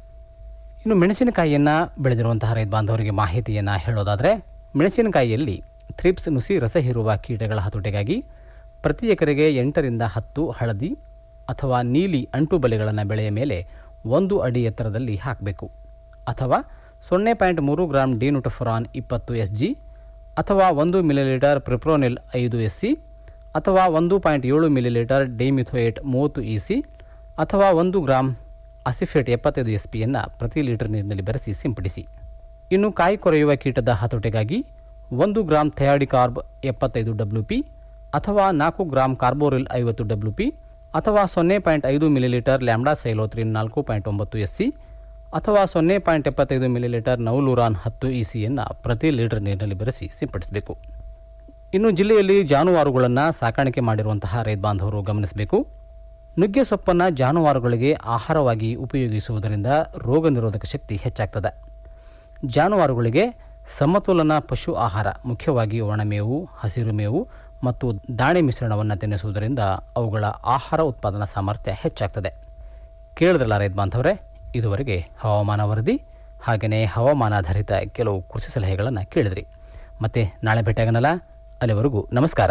S15: ಇನ್ನು ಮೆಣಸಿನಕಾಯಿಯನ್ನು ಬೆಳೆದಿರುವಂತಹ ರೈತ ಬಾಂಧವರಿಗೆ ಮಾಹಿತಿಯನ್ನು ಹೇಳೋದಾದರೆ ಮೆಣಸಿನಕಾಯಿಯಲ್ಲಿ ಥ್ರಿಪ್ಸ್ ನುಸಿ ರಸ ಹೀರುವ ಕೀಟಗಳ ಹತೋಟಿಗಾಗಿ ಪ್ರತಿ ಎಕರೆಗೆ ಎಂಟರಿಂದ ಹತ್ತು ಹಳದಿ ಅಥವಾ ನೀಲಿ ಅಂಟು ಬಲೆಗಳನ್ನು ಬೆಳೆಯ ಮೇಲೆ ಒಂದು ಅಡಿ ಎತ್ತರದಲ್ಲಿ ಹಾಕಬೇಕು ಅಥವಾ ಸೊನ್ನೆ ಪಾಯಿಂಟ್ ಮೂರು ಗ್ರಾಂ ಡಿನುಟಫುರಾನ್ ಇಪ್ಪತ್ತು ಎಸ್ ಜಿ ಅಥವಾ ಒಂದು ಮಿಲಿಲೀಟರ್ ಪ್ರಿಪ್ರೋನಿಲ್ ಐದು ಎಸ್ ಸಿ ಅಥವಾ ಒಂದು ಪಾಯಿಂಟ್ ಏಳು ಮಿಲಿಲೀಟರ್ ಡೈಮಿಥೋಯೇಟ್ ಮೂವತ್ತು ಇ ಸಿ ಅಥವಾ ಒಂದು ಗ್ರಾಂ ಅಸಿಫೇಟ್ ಎಪ್ಪತ್ತೈದು ಎಸ್ ಪಿಯನ್ನು ಪ್ರತಿ ಲೀಟರ್ ನೀರಿನಲ್ಲಿ ಬೆರೆಸಿ ಸಿಂಪಡಿಸಿ ಇನ್ನು ಕಾಯಿ ಕೊರೆಯುವ ಕೀಟದ ಹತೋಟಿಗಾಗಿ ಒಂದು ಗ್ರಾಂ ಥಯಾಡಿಕಾರ್ಬ್ ಎಪ್ಪತ್ತೈದು ಡಬ್ಲ್ಯೂ ಪಿ ಅಥವಾ ನಾಲ್ಕು ಗ್ರಾಂ ಕಾರ್ಬೋರಿಲ್ ಐವತ್ತು ಡಬ್ಲ್ಯೂ ಪಿ ಅಥವಾ ಸೊನ್ನೆ ಪಾಯಿಂಟ್ ಐದು ಮಿಲಿಲೀಟರ್ ಲ್ಯಾಂಬ್ಡಾ ಸೈಲೋತ್ರಿನ್ ನಾಲ್ಕು ಪಾಯಿಂಟ್ ಒಂಬತ್ತು ಎಸ್ ಸಿ ಅಥವಾ ಸೊನ್ನೆ ಪಾಯಿಂಟ್ ಎಪ್ಪತ್ತೈದು ಮಿಲಿಲೀಟರ್ ನವಲೂರಾನ್ ಹತ್ತು ಇ ಸಿಯನ್ನು ಪ್ರತಿ ಲೀಟರ್ ನೀರಿನಲ್ಲಿ ಬೆರೆಸಿ ಸಿಂಪಡಿಸಬೇಕು ಇನ್ನು ಜಿಲ್ಲೆಯಲ್ಲಿ ಜಾನುವಾರುಗಳನ್ನು ಸಾಕಾಣಿಕೆ ಮಾಡಿರುವಂತಹ ರೈತ ಬಾಂಧವರು ಗಮನಿಸಬೇಕು ನುಗ್ಗೆ ಸೊಪ್ಪನ್ನು ಜಾನುವಾರುಗಳಿಗೆ ಆಹಾರವಾಗಿ ಉಪಯೋಗಿಸುವುದರಿಂದ ರೋಗ ನಿರೋಧಕ ಶಕ್ತಿ ಹೆಚ್ಚಾಗ್ತದೆ ಜಾನುವಾರುಗಳಿಗೆ ಸಮತೋಲನ ಪಶು ಆಹಾರ ಮುಖ್ಯವಾಗಿ ಒಣಮೇವು ಹಸಿರು ಮೇವು ಮತ್ತು ದಾಣೆ ಮಿಶ್ರಣವನ್ನು ತಿನ್ನಿಸುವುದರಿಂದ ಅವುಗಳ ಆಹಾರ ಉತ್ಪಾದನಾ ಸಾಮರ್ಥ್ಯ ಹೆಚ್ಚಾಗ್ತದೆ ಕೇಳಿದ್ರಲ್ಲ ರೈತ ಬಾಂಧವರೇ ಇದುವರೆಗೆ ಹವಾಮಾನ ವರದಿ ಹಾಗೆಯೇ ಹವಾಮಾನಾಧಾರಿತ ಕೆಲವು ಕೃಷಿ ಸಲಹೆಗಳನ್ನು ಕೇಳಿದ್ರಿ ಮತ್ತೆ ನಾಳೆ ಭೇಟಿಯಾಗನಲ್ಲ ಅಲ್ಲಿವರೆಗೂ ನಮಸ್ಕಾರ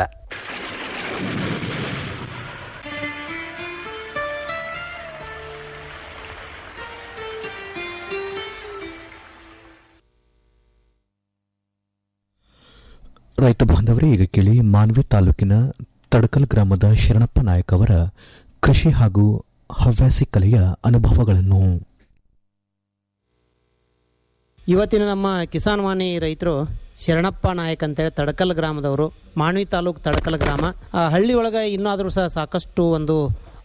S4: ರೈತ ಬಾಂಧವರೇ ಈಗ ಕೇಳಿ ಮಾನ್ವಿ ತಾಲೂಕಿನ ತಡಕಲ್ ಗ್ರಾಮದ ಶರಣಪ್ಪ ನಾಯಕ್ ಅವರ ಕೃಷಿ ಹಾಗೂ ಹವ್ಯಾಸಿ ಕಲೆಯ ಅನುಭವಗಳನ್ನು
S14: ಇವತ್ತಿನ ನಮ್ಮ ಕಿಸಾನ್ ವಾಣಿ ರೈತರು ಶರಣಪ್ಪ ನಾಯಕ್ ಅಂತೇಳಿ ತಡಕಲ್ ಗ್ರಾಮದವರು ಮಾನ್ವಿ ತಾಲೂಕು ತಡಕಲ್ ಗ್ರಾಮ ಆ ಹಳ್ಳಿ ಒಳಗೆ ಇನ್ನಾದರೂ ಸಹ ಸಾಕಷ್ಟು ಒಂದು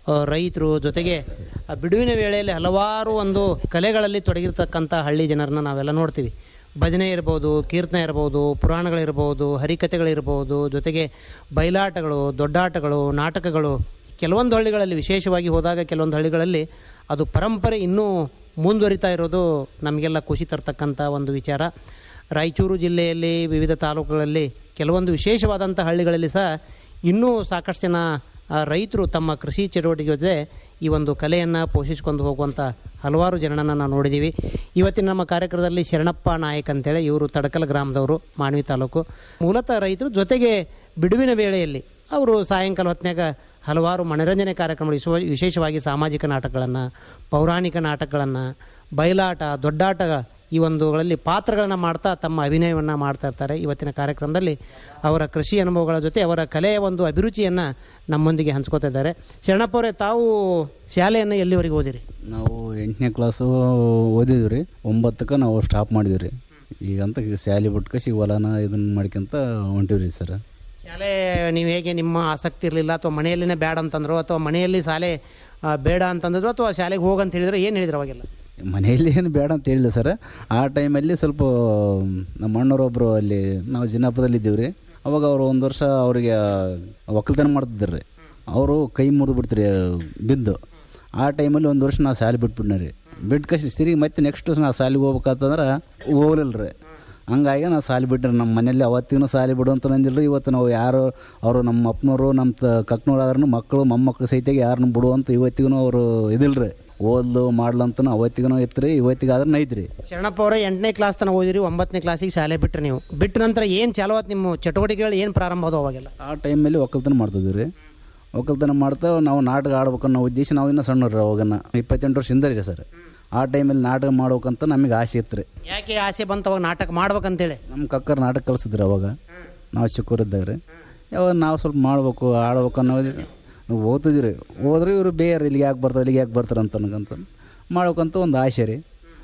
S14: ರೈತರು ಜೊತೆಗೆ ಆ ಬಿಡುವಿನ ವೇಳೆಯಲ್ಲಿ ಹಲವಾರು ಒಂದು ಕಲೆಗಳಲ್ಲಿ ತೊಡಗಿರ್ತಕ್ಕಂಥ ಹಳ್ಳಿ ಜನರನ್ನ ನಾವೆಲ್ಲ ನೋಡ್ತೀವಿ ಭಜನೆ ಇರ್ಬೋದು ಕೀರ್ತನೆ ಇರ್ಬೋದು ಪುರಾಣಗಳಿರ್ಬೋದು ಹರಿಕಥೆಗಳಿರ್ಬೋದು ಜೊತೆಗೆ ಬಯಲಾಟಗಳು ದೊಡ್ಡಾಟಗಳು ನಾಟಕಗಳು ಕೆಲವೊಂದು ಹಳ್ಳಿಗಳಲ್ಲಿ ವಿಶೇಷವಾಗಿ ಹೋದಾಗ ಕೆಲವೊಂದು ಹಳ್ಳಿಗಳಲ್ಲಿ ಅದು ಪರಂಪರೆ ಇನ್ನೂ ಮುಂದುವರಿತಾ ಇರೋದು ನಮಗೆಲ್ಲ ಖುಷಿ ತರ್ತಕ್ಕಂಥ ಒಂದು ವಿಚಾರ ರಾಯಚೂರು ಜಿಲ್ಲೆಯಲ್ಲಿ ವಿವಿಧ ತಾಲೂಕುಗಳಲ್ಲಿ ಕೆಲವೊಂದು ವಿಶೇಷವಾದಂಥ ಹಳ್ಳಿಗಳಲ್ಲಿ ಸಹ ಇನ್ನೂ ಸಾಕಷ್ಟು ಜನ ಆ, ರೈತರು ತಮ್ಮ ಕೃಷಿ ಚಟುವಟಿಕೆ ಜೊತೆ ಈ ಒಂದು ಕಲೆಯನ್ನು ಪೋಷಿಸ್ಕೊಂಡು ಹೋಗುವಂಥ ಹಲವಾರು ಜನರನ್ನು ನಾವು ನೋಡಿದ್ದೀವಿ ಇವತ್ತಿನ ನಮ್ಮ ಕಾರ್ಯಕ್ರಮದಲ್ಲಿ ಶರಣಪ್ಪ ನಾಯಕ್ ಅಂತೇಳಿ ಇವರು ತಡಕಲ್ ಗ್ರಾಮದವರು ಮಾನ್ವಿ ತಾಲೂಕು ಮೂಲತಃ ರೈತರು ಜೊತೆಗೆ ಬಿಡುವಿನ ವೇಳೆಯಲ್ಲಿ ಅವರು ಸಾಯಂಕಾಲ ಹೊತ್ತಿನಾಗ ಹಲವಾರು ಮನರಂಜನೆ ಕಾರ್ಯಕ್ರಮಗಳು ವಿಶ್ವ ವಿಶೇಷವಾಗಿ ಸಾಮಾಜಿಕ ನಾಟಕಗಳನ್ನು ಪೌರಾಣಿಕ ನಾಟಕಗಳನ್ನು ಬಯಲಾಟ ದೊಡ್ಡಾಟ ಈ ಒಂದುಗಳಲ್ಲಿ ಪಾತ್ರಗಳನ್ನು ಮಾಡ್ತಾ ತಮ್ಮ ಅಭಿನಯವನ್ನು ಮಾಡ್ತಾ ಇರ್ತಾರೆ ಇವತ್ತಿನ ಕಾರ್ಯಕ್ರಮದಲ್ಲಿ ಅವರ ಕೃಷಿ ಅನುಭವಗಳ ಜೊತೆ ಅವರ ಕಲೆಯ ಒಂದು ಅಭಿರುಚಿಯನ್ನು ನಮ್ಮೊಂದಿಗೆ ಹಂಚ್ಕೋತಾ ಇದ್ದಾರೆ ಶರಣಪ್ಪ ಅವರೇ ತಾವು ಶಾಲೆಯನ್ನು ಎಲ್ಲಿವರೆಗೆ ಓದಿರಿ
S16: ನಾವು ಎಂಟನೇ ಕ್ಲಾಸು ಓದಿದ್ವಿ ರೀ ಒಂಬತ್ತಕ್ಕೆ ನಾವು ಸ್ಟಾಪ್ ಮಾಡಿದ್ವಿ ರೀ ಈಗಂತ ಶಾಲೆ ಬಿಟ್ಕ ಹೊಲನ ಇದನ್ನ ಮಾಡ್ಕೊಂತ ಹೊಂಟಿವಿ ರೀ ಸರ್
S14: ಶಾಲೆ ನೀವು ಹೇಗೆ ನಿಮ್ಮ ಆಸಕ್ತಿ ಇರಲಿಲ್ಲ ಅಥವಾ ಮನೆಯಲ್ಲಿನೇ ಬೇಡ ಅಂತಂದ್ರು ಅಥವಾ ಮನೆಯಲ್ಲಿ ಶಾಲೆ ಆ, ಬೇಡ ಅಂತಂದ್ರು ಅಥವಾ ಶಾಲೆಗೆ ಹೋಗಂತ ಹೇಳಿದ್ರೆ ಏನು ಹೇಳಿದ್ರು ಅವಾಗೆಲ್ಲ
S16: ಮನೆಯಲ್ಲಿ ಏನು ಬೇಡ ಅಂತ ಹೇಳಿಲ್ಲ ಸರ್ ಆ ಟೈಮಲ್ಲಿ ಸ್ವಲ್ಪ ನಮ್ಮ ಅಣ್ಣವ್ರೊಬ್ಬರು ಅಲ್ಲಿ ನಾವು ಜಿನ್ನಾಪುರದಲ್ಲಿ ಇದ್ದೀವಿ ರೀ ಅವಾಗ ಅವರು ಒಂದು ವರ್ಷ ಅವರಿಗೆ ಒಕ್ಕಲ್ತನ ಮಾಡ್ತಿದ್ರು ರೀ ಅವರು ಕೈ ಮುರಿದು ಬಿಡ್ತೀರಿ ಬಿದ್ದು ಆ ಟೈಮಲ್ಲಿ ಒಂದು ವರ್ಷ ನಾವು ಶಾಲೆ ಬಿಟ್ಬಿಟ್ನೆ ರೀ ಬಿಟ್ಟು ಕಷ್ಟ ತಿರುಗಿ ಮತ್ತೆ ನೆಕ್ಸ್ಟ್ ನಾ ಶಾಲೆಗೆ ಹೋಗ್ಬೇಕಂತಂದ್ರೆ ಹೋಗ್ಲಿಲ್ಲ ರೀ ಹಂಗಾಗಿ ನಾವು ಸಾಲಿ ಬಿಟ್ರಿ ನಮ್ಮ ಮನೇಲಿ ಅವತ್ತಿಗೂ ಸಾಲಿ ಬಿಡು ಅಂತ ಅಂದಿಲ್ಲ ಇವತ್ತು ನಾವು ಯಾರು ಅವರು ನಮ್ಮ ಅಪ್ಪನವರು ನಮ್ಮ ತ ಕಕ್ನವ್ರು ಆದ್ರೂ ಮಕ್ಕಳು ಮೊಮ್ಮಕ್ಕಳು ಸಹಿತ ಯಾರನ್ನ ಬಿಡು ಅಂತ ಇವತ್ತಿಗೂ ಅವರು ಇದಿಲ್ಲ ರೀ ಓದ್ಲು ಮಾಡ್ಲಂತನೂ ಅವತ್ತಿಗೂ ಇತ್ತು ರೀ ಇವತ್ತಿಗಾದ್ರೂ ಐತ್ರಿ
S14: ಶರಣಪ್ಪ ಅವರೇ ಎಂಟನೇ ಕ್ಲಾಸ್ ತನಕ ಓದಿರಿ ಒಂಬತ್ತನೇ ಕ್ಲಾಸಿಗೆ ಶಾಲೆ ಬಿಟ್ರಿ ನೀವು ಬಿಟ್ಟ ನಂತರ ಏನು ಚಾಲು ಆಯ್ತು ನಿಮ್ಮ ಚಟುವಟಿಕೆಗಳು ಏನು ಪ್ರಾರಂಭ ಆದವು ಅವಾಗೆಲ್ಲ
S16: ಆ ಟೈಮಲ್ಲಿ ಒಕ್ಕಲ್ತನ ಮಾಡ್ತಿದ್ವಿ ರೀ ಒಕ್ಕಲ್ತನ ಮಾಡ್ತಾ ನಾವು ನಾಟಕ ಆಡ್ಬೇಕನ್ನೋ ಉದ್ದೇಶ ನಾವು ಇನ್ನೂ ಸಣ್ಣವ್ರಿ ಅವಾಗನ್ನ ಇಪ್ಪತ್ತೆಂಟು ವರ್ಷ ಹಿಂದೆ ರೀ ಸರ್ ಆ ಟೈಮಲ್ಲಿ ನಾಟಕ ಮಾಡ್ಬೇಕಂತ ನಮಗೆ ಆಸೆ ಇತ್ತು ರೀ
S14: ಯಾಕೆ ಆಸೆ ಬಂತು ಅವಾಗ ನಾಟಕ ಮಾಡ್ಬೇಕಂತೇಳಿ
S16: ನಮ್ಮ ಕಕ್ಕರ್ ನಾಟಕ ಕಲಿಸಿದ್ರಿ ಅವಾಗ ನಾವು ಚಿಕ್ಕವರಿದ್ದಾಗ ರೀ ಯಾವಾಗ ನಾವು ಸ್ವಲ್ಪ ಮಾಡ್ಬೇಕು ಆಡ್ಬೇಕು ಅನ್ನೋದು ನಾವು ಓದ್ತಿದ್ವಿ ರೀ ಹೋದ್ರೆ ಇವರು ಬೇರೆ ಇಲ್ಲಿಗೆ ಯಾಕೆ ಬರ್ತಾರೆ ಇಲ್ಲಿಗೆ ಯಾಕೆ ಬರ್ತಾರೆ ಅಂತ ಅನ್ಕಂತ ಮಾಡ್ಬೇಕಂತ ಒಂದು ಆಸೆ ರೀ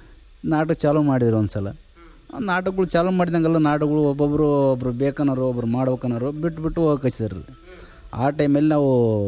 S16: ನಾಟಕ ಚಾಲೂ ಮಾಡಿದ್ರು ಒಂದು ಸಲ ಆ ನಾಟಕಗಳು ಚಾಲೂ ಮಾಡಿದಂಗೆಲ್ಲ ನಾಟಕಗಳು ಒಬ್ಬೊಬ್ಬರು ಒಬ್ಬರು ಬೇಕನ್ನೋರು ಒಬ್ರು ಮಾಡ್ಬೇಕನ್ನೋರು ಬಿಟ್ಟು ಬಿಟ್ಟು ಹೋಗಕ್ಕೆ ಹಚ್ಚಿದ್ರು ರೀ ಆ ಟೈಮಲ್ಲಿ ನಾವು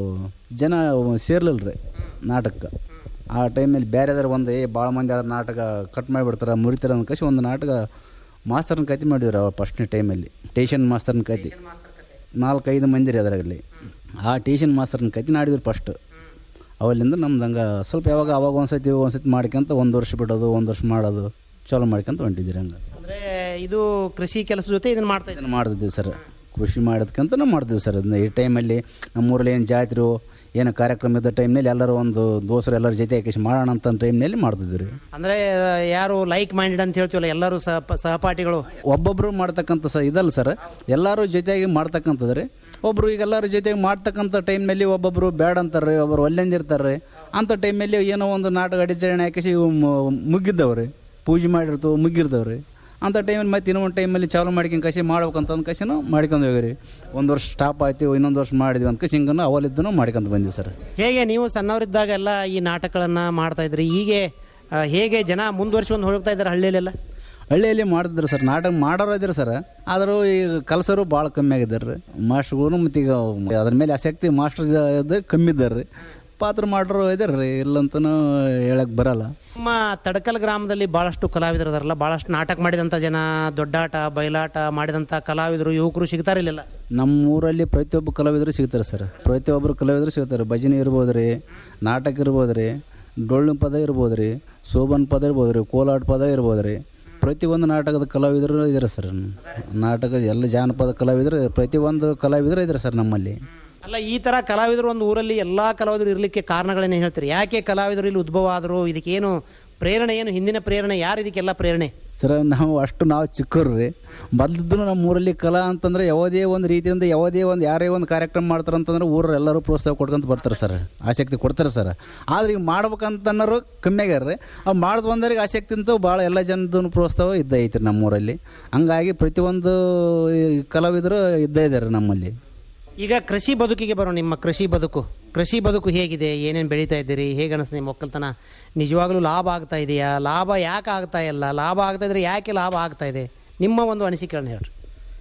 S16: ಜನ ಸೇರ್ಲಿಲ್ಲ ರೀ ನಾಟಕಕ್ಕೆ ಆ ಟೈಮಲ್ಲಿ ಬೇರೆದಾರ ಒಂದು ಏ ಭಾಳ ಮಂದಿ ಅದ್ರ ನಾಟಕ ಕಟ್ ಮಾಡಿಬಿಡ್ತಾರೆ ಮುರಿತಾರೆ ಅಂತ ಕಸಿ ಒಂದು ನಾಟಕ ಮಾಸ್ತರ್ನ ಕತೆ ಮಾಡಿದ್ರು ಅವ ಫಸ್ಟ್ನೇ ಟೈಮಲ್ಲಿ ಟೇಷನ್ ಮಾಸ್ತರ್ನ ಕತೆ ನಾಲ್ಕೈದು ಮಂದಿ ರೀ ಅದರಲ್ಲಿ ಆ ಟೇಷನ್ ಮಾಸ್ತರ್ನ ಕತೆ ನಾಡಿದ್ರು ಫಸ್ಟ್ ಅವಲ್ಲಿಂದ ನಮ್ದು ಹಂಗೆ ಸ್ವಲ್ಪ ಯಾವಾಗ ಅವಾಗ ಒಂದ್ಸತಿ ಒಂದ್ಸತಿ ಮಾಡ್ಕೊಂತ ಒಂದು ವರ್ಷ ಬಿಡೋದು ಒಂದು ವರ್ಷ ಮಾಡೋದು ಚಾಲೂ ಮಾಡ್ಕೊಂತ ಹೊಂಟಿದ್ದೀರಿ ಹಂಗೆ
S14: ಅಂದರೆ ಇದು ಕೃಷಿ ಕೆಲಸ ಜೊತೆ ಇದನ್ನು ಮಾಡ್ತಾ ಇದ್ದೀನಿ
S16: ಇದನ್ನು ಮಾಡ್ತಿದ್ದೀವಿ ಸರ್ ಕೃಷಿ ಮಾಡೋದಕ್ಕಂತ ನಾವು ಮಾಡ್ತೀವಿ ಸರ್ ಅದನ್ನ ಈ ಟೈಮಲ್ಲಿ ನಮ್ಮೂರಲ್ಲಿ ಏನು ಜಾತ್ರೆ ಏನು ಕಾರ್ಯಕ್ರಮ ಇದ್ದ ಟೈಮ್ನಲ್ಲಿ ಎಲ್ಲರೂ ಒಂದು ದೋಸ್ತರು ಎಲ್ಲರ ಜೊತೆ ಹಾಕಿಸಿ ಮಾಡೋಣ ಅಂತ ಟೈಮ್ನಲ್ಲಿ ಮಾಡ್ತಿದ್ವಿ ರೀ
S14: ಅಂದರೆ ಯಾರು ಲೈಕ್ ಮೈಂಡೆಡ್ ಅಂತ ಹೇಳ್ತೀವಲ್ಲ ಎಲ್ಲರೂ ಸಹ ಸಹಪಾಠಿಗಳು
S16: ಒಬ್ಬೊಬ್ಬರು ಮಾಡ್ತಕ್ಕಂಥ ಸ ಇದಲ್ಲ ಸರ್ ಎಲ್ಲರೂ ಜೊತೆಯಾಗಿ ಮಾಡ್ತಕ್ಕಂಥದ್ದು ರೀ ಒಬ್ಬರು ಈಗ ಎಲ್ಲರೂ ಜೊತೆಗೆ ಮಾಡ್ತಕ್ಕಂಥ ಟೈಮ್ನಲ್ಲಿ ಒಬ್ಬೊಬ್ಬರು ಬ್ಯಾಡ ಅಂತಾರೆ ರೀ ಒಬ್ಬರು ಒಲ್ಲೆಂದಿರ್ತಾರೆ ರೀ ಅಂಥ ಟೈಮಲ್ಲಿ ಏನೋ ಒಂದು ನಾಟಕ ಅಡಿಚರಣೆ ಹಾಕಿಸಿ ಮುಗ್ಗಿದ್ದವ್ರಿ ಪೂಜೆ ಮಾಡಿರ್ತವೆ ಮುಗ್ಗಿರ್ತಾವ್ರಿ ಅಂಥ ಟೈಮಲ್ಲಿ ಮತ್ತೆ ಇನ್ನೊಂದು ಟೈಮಲ್ಲಿ ಚಾಲು ಮಾಡ್ಕೊಂಡು ಕಸಿ ಮಾಡ್ಬೇಕಂತ ಅಂದ ಕಸಿನೂ ಮಾಡ್ಕೊಂಡು ಹೋಗಿರಿ ಒಂದು ವರ್ಷ ಸ್ಟಾಪ್ ಆಯ್ತು ಇನ್ನೊಂದು ವರ್ಷ ಮಾಡಿದ್ವಿ ಅಂತ ಕಸಿ ಹಿಂಗನ್ನು ಅವಲಿದ್ದನು ಮಾಡ್ಕೊಂತ ಬಂದ್ವಿ ಸರ್
S14: ಹೇಗೆ ನೀವು ಸಣ್ಣವರಿದ್ದಾಗೆಲ್ಲ ಈ ನಾಟಕಗಳನ್ನು ಮಾಡ್ತಾ ಇದ್ರಿ ಹೀಗೆ ಆ, ಹೇಗೆ ಜನ ಮುಂದುವರ್ಸ್ಕೊಂಡು ಹೋಗ್ತಾ ಇದ್ದಾರೆ ಹಳ್ಳಿಯಲ್ಲೆಲ್ಲ
S16: ಹಳ್ಳಿಯಲ್ಲಿ ಮಾಡ್ತಿದ್ರು ಸರ್ ನಾಟಕ ಮಾಡೋರು ಇದ್ರು ಸರ್ ಆದರೂ ಈಗ ಕಲ್ಸೋರು ಭಾಳ ಕಮ್ಮಿ ಆಗಿದ್ದಾರೆ ರೀ ಮಾಸ್ಟ್ರುಗಳು ಮತ್ತು ಈಗ ಅದ್ರ ಮೇಲೆ ಆಸಕ್ತಿ ಮಾಸ್ಟರ್ ಇದು ಕಮ್ಮಿ ಇದ್ದಾರೆ ರೀ ಪಾತ್ರ ಮಾಡೋರು ಇದ್ದಾರೆ ರೀ ಇಲ್ಲಂತನೂ ಹೇಳಕ್ಕೆ ಬರಲ್ಲ
S14: ನಮ್ಮ ತಡಕಲ್ ಗ್ರಾಮದಲ್ಲಿ ಭಾಳಷ್ಟು ಕಲಾವಿದರು ಇದಾರಲ್ಲ ಭಾಳಷ್ಟು ನಾಟಕ ಮಾಡಿದಂಥ ಜನ ದೊಡ್ಡಾಟ ಬಯಲಾಟ ಮಾಡಿದಂಥ ಕಲಾವಿದರು ಯುವಕರು ಸಿಗ್ತಾರೆ ಇಲ್ಲೆಲ್ಲ
S16: ನಮ್ಮ ಊರಲ್ಲಿ ಪ್ರತಿಯೊಬ್ಬ ಕಲಾವಿದರು ಸಿಗ್ತಾರೆ ಸರ್ ಪ್ರತಿಯೊಬ್ಬರು ಕಲಾವಿದರು ಸಿಗ್ತಾರೆ ಭಜನೆ ಇರ್ಬೋದು ರೀ ನಾಟಕ ಇರ್ಬೋದು ರೀ ಡೊಳ್ಳು ಪದ ಇರ್ಬೋದು ರೀ ಶೋಭನ್ ಪದ ಇರ್ಬೋದು ರೀ ಕೋಲಾಟ ಪದ ಇರ್ಬೋದು ರೀ ಪ್ರತಿಯೊಂದು ನಾಟಕದ ಕಲಾವಿದರು ಇದ್ದಾರೆ ಸರ್ ನಾಟಕ ಎಲ್ಲ ಜಾನಪದ ಕಲಾವಿದರು ಪ್ರತಿಯೊಂದು ಕಲಾವಿದರು ಇದ್ದಾರೆ ಸರ್ ನಮ್ಮಲ್ಲಿ
S14: ಅಲ್ಲ ಈ ಥರ ಕಲಾವಿದರು ಒಂದು ಊರಲ್ಲಿ ಎಲ್ಲ ಕಲಾವಿದರು ಇರಲಿಕ್ಕೆ ಕಾರಣಗಳೇನು ಹೇಳ್ತಾರೆ ಯಾಕೆ ಕಲಾವಿದರು ಇಲ್ಲಿ ಉದ್ಭವ ಆದರು ಇದಕ್ಕೇನು ಪ್ರೇರಣೆ ಏನು ಹಿಂದಿನ ಪ್ರೇರಣೆ ಯಾರು ಇದಕ್ಕೆಲ್ಲ ಪ್ರೇರಣೆ
S16: ಸರ್ ನಾವು ಅಷ್ಟು ನಾವು ಚಿಕ್ಕವ್ರು ರೀ ಮೊದಲಿದ್ದು ನಮ್ಮ ಊರಲ್ಲಿ ಕಲಾ ಅಂತಂದ್ರೆ ಯಾವುದೇ ಒಂದು ರೀತಿಯಿಂದ ಯಾವುದೇ ಒಂದು ಯಾರೇ ಒಂದು ಕಾರ್ಯಕ್ರಮ ಮಾಡ್ತಾರೆ ಅಂತಂದ್ರೆ ಊರಲ್ಲಿ ಎಲ್ಲರೂ ಪ್ರೋತ್ಸಾಹ ಕೊಡ್ಕೊಂತ ಬರ್ತಾರೆ ಸರ್ ಆಸಕ್ತಿ ಕೊಡ್ತಾರೆ ಸರ್ ಆದ್ರೆ ಈಗ ಮಾಡ್ಬೇಕಂತ ಅನ್ನೋರು ಕಮ್ಮಿ ಆಗ್ಯಾರ ರೀ ಅವು ಮಾಡ್ದು ಬಂದವ್ರಿಗೆ ಆಸಕ್ತಿ ಅಂತ ಭಾಳ ಎಲ್ಲ ಜನದ ಪ್ರೋತ್ಸಾಹ ಇದ್ದ ಐತ್ರಿ ನಮ್ಮ ಊರಲ್ಲಿ ಹಂಗಾಗಿ ಪ್ರತಿಯೊಂದು ಈ ಕಲಾವಿದರು ಇದ್ದೇ ಇದ್ದಾರೆ ನಮ್ಮಲ್ಲಿ
S14: ಈಗ ಕೃಷಿ ಬದುಕಿಗೆ ಬರೋ ನಿಮ್ಮ ಕೃಷಿ ಬದುಕು ಕೃಷಿ ಬದುಕು ಹೇಗಿದೆ ಏನೇನು ಬೆಳೀತಾ ಇದ್ದೀರಿ ಹೇಗೆ ಅನಿಸ್ತು ನಿಮ್ಮ ಒಕ್ಕಲ್ತನ ನಿಜವಾಗ್ಲೂ ಲಾಭ ಆಗ್ತಾ ಇದೆಯಾ ಲಾಭ ಯಾಕೆ ಆಗ್ತಾ ಇಲ್ಲ ಲಾಭ ಆಗ್ತಾ ಇದ್ರೆ ಯಾಕೆ ಲಾಭ ಆಗ್ತಾ ಇದೆ ನಿಮ್ಮ ಒಂದು ಅನಿಸಿಕೆಗಳನ್ನ ಹೇಳ್ರಿ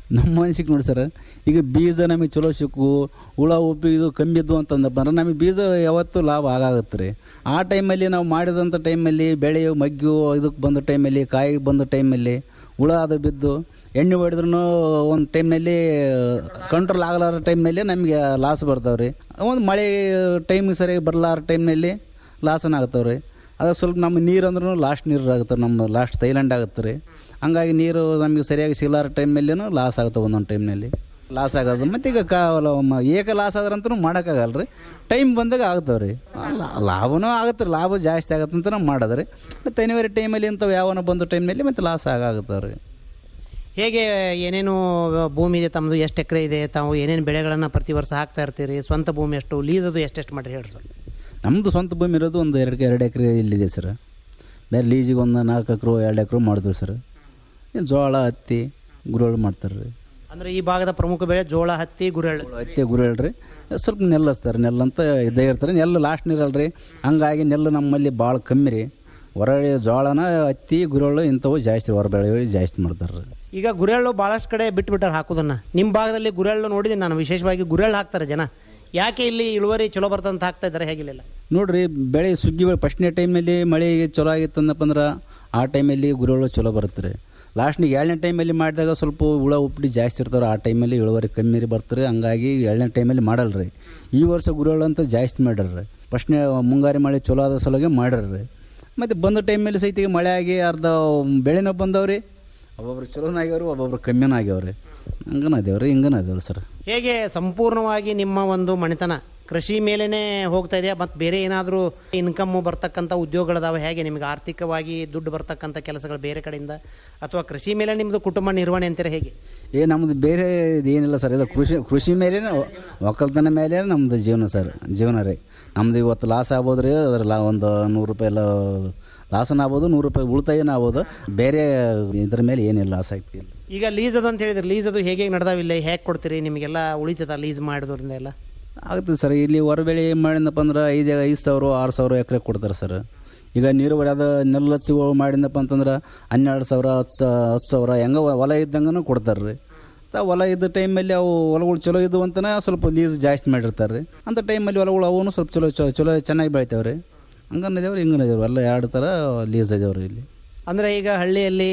S16: ನಮ್ಮ ಮನಸ್ಸಿಗೆ ನೋಡಿ ಸರ್ ಈಗ ಬೀಜ ನಮಗೆ ಚಲೋ ಸಿಕ್ಕು ಹುಳ ಉಪ್ಪಿ ಇದು ಕಮ್ಮಿ ಇದ್ದು ಅಂತಂದಪ್ಪ ಅಂದ್ರೆ ನಮಗೆ ಬೀಜ ಯಾವತ್ತೂ ಲಾಭ ಆಗಾಗುತ್ತೆ ರೀ ಆ ಟೈಮಲ್ಲಿ ನಾವು ಮಾಡಿದಂಥ ಟೈಮಲ್ಲಿ ಬೆಳೆ ಮಗ್ಗು ಇದಕ್ಕೆ ಬಂದ ಟೈಮಲ್ಲಿ ಕಾಯಿ ಬಂದ ಟೈಮಲ್ಲಿ ಹುಳ ಅದು ಬಿದ್ದು ಎಣ್ಣೆ ಹೊಡೆದ್ರೂ ಒಂದು ಟೈಮ್ನಲ್ಲಿ ಕಂಟ್ರೋಲ್ ಆಗಲಾರ ಟೈಮ್ನಲ್ಲಿ ನಮಗೆ ಲಾಸ್ ಬರ್ತಾವೆ ರೀ ಒಂದು ಮಳೆ ಟೈಮಿಗೆ ಸರಿಯಾಗಿ ಬರಲಾರ ಟೈಮ್ನಲ್ಲಿ ಲಾಸನ ಆಗ್ತಾವೆ ರೀ ಅದು ಸ್ವಲ್ಪ ನಮ್ಮ ನೀರು ಅಂದ್ರೂ ಲಾಸ್ಟ್ ನೀರು ಆಗುತ್ತೆ ನಮ್ಮ ಲಾಸ್ಟ್ ಥೈಲ್ಯಾಂಡ್ ಆಗುತ್ತೆ ರೀ ಹಂಗಾಗಿ ನೀರು ನಮಗೆ ಸರಿಯಾಗಿ ಸಿಗಲಾರ ಟೈಮ್ನಲ್ಲಿನೂ ಲಾಸ್ ಆಗುತ್ತೆ ಒಂದೊಂದು ಟೈಮ್ನಲ್ಲಿ ಲಾಸ್ ಆಗೋದು ಮತ್ತು ಈಗ ಕಾ ಮ- ಏಕ ಲಾಸ್ ಆದ್ರಂತೂ ಮಾಡೋಕ್ಕಾಗಲ್ಲ ರೀ ಟೈಮ್ ಬಂದಾಗ ಆಗ್ತಾವೆ ರೀ ಲಾಭನೂ ಆಗುತ್ತೆ ರೀ ಲಾಭ ಜಾಸ್ತಿ ಆಗತ್ತೆ ಅಂತ ನಾವು ಮಾಡೋದು ರೀ ಮತ್ತು ಅನಿವಾರ್ಯ ಟೈಮಲ್ಲಿ ಇಂಥವು ಯಾವನ ಬಂದ ಟೈಮ್ನಲ್ಲಿ ಮತ್ತು ಲಾಸ್ ಆಗಾಗುತ್ತೆ ರೀ
S14: ಹೇಗೆ ಏನೇನು ಭೂಮಿ ಇದೆ ತಮ್ಮದು ಎಷ್ಟು ಎಕರೆ ಇದೆ ತಾವು ಏನೇನು ಬೆಳೆಗಳನ್ನು ಪ್ರತಿ ವರ್ಷ ಹಾಕ್ತಾ ಇರ್ತೀರಿ ಸ್ವಂತ ಭೂಮಿ ಎಷ್ಟು ಲೀಸ್ ಅದು ಎಷ್ಟೆಷ್ಟು ಮಾಡಿರಿ ಹೇಳ್ರಿ ಸರ್
S16: ನಮ್ಮದು ಸ್ವಂತ ಭೂಮಿ ಇರೋದು ಒಂದು ಎರಡು ಎರಡು ಎಕರೆ ಇಲ್ಲಿದೆ ಸರ್ ಬೇರೆ ಲೀಜಿಗೆ ಒಂದು ನಾಲ್ಕು ಎಕರೆ ಎರಡು ಎಕರೆ ಮಾಡಿದ್ವಿ ಸರ್ ಇನ್ನು ಜೋಳ ಹತ್ತಿ ಗುರುಳು ಮಾಡ್ತಾರೆ ರೀ
S14: ಅಂದರೆ ಈ ಭಾಗದ ಪ್ರಮುಖ ಬೆಳೆ ಜೋಳ ಹತ್ತಿ ಗುರೆಳ್ಳು
S16: ಹತ್ತಿ ಗುರುಳು ರೀ ಸ್ವಲ್ಪ ನೆಲ್ಲು ಹಚ್ತಾರೆ ನೆಲ್ಲು ಅಂತ ಇದ್ದೇ ಇರ್ತಾರೆ ನೆಲ್ಲು ಲಾಸ್ಟ್ ನೀರಲ್ಲ ರೀ ಹಂಗಾಗಿ ನೆಲ್ಲು ನಮ್ಮಲ್ಲಿ ಭಾಳ ಕಮ್ಮಿ ರೀ ಹೊರಗಡೆ ಜೋಳನ ಹತ್ತಿ ಗುರುಳು ಇಂಥವು ಜಾಸ್ತಿ ಹೊರ ಬೆಳೆ ಜಾಸ್ತಿ ಮಾಡ್ತಾರೆ ರೀ
S14: ಈಗ ಗುರೆಳ್ಳು ಭಾಳಷ್ಟು ಕಡೆ ಬಿಟ್ಬಿಟ್ಟಾರೆ ಹಾಕೋದನ್ನು ನಿಮ್ಮ ಭಾಗದಲ್ಲಿ ಗುರೆಳ್ಳು ನೋಡಿದ್ದೀನಿ ನಾನು ವಿಶೇಷವಾಗಿ ಗುರೆಳ್ಳು ಹಾಕ್ತಾರೆ ಜನ ಯಾಕೆ ಇಲ್ಲಿ ಇಳುವರಿ ಚಲೋ ಬರ್ತಂತ ಹಾಕ್ತಾ ಇದ್ದಾರೆ ಹೇಗಿಲ್ಲ
S16: ನೋಡ್ರಿ ಬೆಳೆ ಸುಗ್ಗಿ ಬೆಳೆ ಫಸ್ಟ್ನೇ ಟೈಮಲ್ಲಿ ಮಳೆ ಚಲೋ ಆಗಿತ್ತು ಅಂದಪ್ಪ ಅಂದ್ರೆ ಆ ಟೈಮಲ್ಲಿ ಗುರುಗಳು ಚಲೋ ಬರುತ್ತೆ ರೀ ಲಾಸ್ಟ್ನಿಗೆ ಏಳನೇ ಟೈಮಲ್ಲಿ ಮಾಡಿದಾಗ ಸ್ವಲ್ಪ ಹುಳ ಉಪ್ಪಡಿ ಜಾಸ್ತಿ ಇರ್ತಾರೆ ಆ ಟೈಮಲ್ಲಿ ಇಳುವರಿ ಕಮ್ಮಿ ರೀ ಬರ್ತಾರೆ ಹಂಗಾಗಿ ಏಳನೇ ಟೈಮಲ್ಲಿ ಮಾಡಲ್ಲ ರೀ ಈ ವರ್ಷ ಗುರುಗಳು ಅಂತ ಜಾಸ್ತಿ ಮಾಡ್ಯಾರ ರೀ ಫಸ್ಟ್ನೇ ಮುಂಗಾರಿ ಮಳೆ ಚಲೋ ಆದ ಸಲುವಾಗಿ ಮಾಡ್ಯಾರ ರೀ ಮತ್ತು ಬಂದ ಟೈಮಲ್ಲಿ ಸಹಿತ ಮಳೆ ಆಗಿ ಅರ್ಧ ಬೆಳೆನೂ ಬಂದವ್ರಿ ಒಬ್ಬೊಬ್ರು ಚಲೋನ ಆಗ್ಯಾವ್ರಿ ಒಬ್ಬೊಬ್ರು ಕಮ್ಮಿನೂ ಆಗ್ಯಾವ್ರಿ ಹಂಗನ ಅದೇವ್ರಿ ಹಿಂಗನ ಅದೇವ್ರಿ ಸರ್
S14: ಹೇಗೆ ಸಂಪೂರ್ಣವಾಗಿ ನಿಮ್ಮ ಒಂದು ಮಣಿತನ ಕೃಷಿ ಮೇಲೇ ಹೋಗ್ತಾ ಇದೆಯಾ ಮತ್ತು ಬೇರೆ ಏನಾದರೂ ಇನ್ಕಮ್ಮು ಬರ್ತಕ್ಕಂಥ ಉದ್ಯೋಗಗಳಿದಾವೆ ಹೇಗೆ ನಿಮಗೆ ಆರ್ಥಿಕವಾಗಿ ದುಡ್ಡು ಬರ್ತಕ್ಕಂಥ ಕೆಲಸಗಳು ಬೇರೆ ಕಡೆಯಿಂದ ಅಥವಾ ಕೃಷಿ ಮೇಲೆ ನಿಮ್ಮದು ಕುಟುಂಬ ನಿರ್ವಹಣೆ ಅಂತೀರ ಹೇಗೆ
S16: ಏ ನಮ್ಮದು ಬೇರೆ ಏನಿಲ್ಲ ಸರ್ ಇದು ಕೃಷಿ ಕೃಷಿ ಮೇಲೆ ಒಕ್ಕಲ್ತನ ಮೇಲೆ ನಮ್ಮದು ಜೀವನ ಸರ್ ಜೀವನ ರೀ ನಮ್ದು ಇವತ್ತು ಲಾಸ್ ಆಗ್ಬೋದು ರೀ ಅದ್ರ ಲಾ ಒಂದು ನೂರು ರೂಪಾಯಿ ಎಲ್ಲ ಲಾಸನ ಆಗ್ಬೋದು ನೂರು ರೂಪಾಯಿ ಉಳಿತಾಯನ ಆಗ್ಬೋದು ಬೇರೆ ಇದ್ರ ಮೇಲೆ ಏನಿಲ್ಲ ಲಾಸ್ ಆಗ್ತಿಲ್ಲ
S14: ಈಗ ಲೀಸ್ ಅದು ಅಂತ ಹೇಳಿದ್ರೆ ಲೀಸ್ ಅದು ಹೇಗೆ ನಡೆದಾವಿಲ್ಲ ಹೇಗೆ ಕೊಡ್ತೀರಿ ನಿಮಗೆಲ್ಲ ಉಳಿತದ ಲೀಸ್ ಮಾಡಿದ್ರಿಂದ ಎಲ್ಲ
S16: ಆಗ್ತದೆ ಸರ್ ಇಲ್ಲಿ ಹೊರಬೆಳೆ ಮಾಡಿದಪ್ಪ ಅಂದ್ರೆ ಐದು ಐದು ಸಾವಿರ ಆರು ಸಾವಿರ ಎಕರೆ ಕೊಡ್ತಾರೆ ಸರ್ ಈಗ ನೀರು ಅದು ನೆಲ್ಲು ಹಚ್ಚಿ ಮಾಡಿದಪ್ಪ ಅಂತಂದ್ರೆ ಹನ್ನೆರಡು ಸಾವಿರ ಹತ್ತು ಸಾ- ಹತ್ತು ಸಾವಿರ ಹೆಂಗೆ ಹೊಲ ಇದ್ದಂಗೂ ಕೊಡ್ತಾರೆ ರೀ ತ- ಹೊಲ ಇದ್ದ ಟೈಮಲ್ಲಿ ಅವು ಹೊಲಗಳು ಚಲೋ ಇದ್ದು ಅಂತನೇ ಸ್ವಲ್ಪ ಲೀಸ್ ಜಾಸ್ತಿ ಮಾಡಿರ್ತಾರೆ ರೀ ಅಂಥ ಟೈಮಲ್ಲಿ ಹೊಲಗಳು ಅವನು ಸ್ವಲ್ಪ ಚಲೋ ಚಲೋ ಚಲೋ ಚೆನ್ನಾಗಿ ಬೆಳಿತಾವೆ ರೀ ಹಂಗನ ಇದಾವೆ ರೀ ಹಿಂಗನ ಇದಾವೆ ಎಲ್ಲ ಎರಡು ಥರ ಲೀಸ್ ಇದಾವೆ ರೀ ಇಲ್ಲಿ
S14: ಅಂದರೆ ಈಗ ಹಳ್ಳಿಯಲ್ಲಿ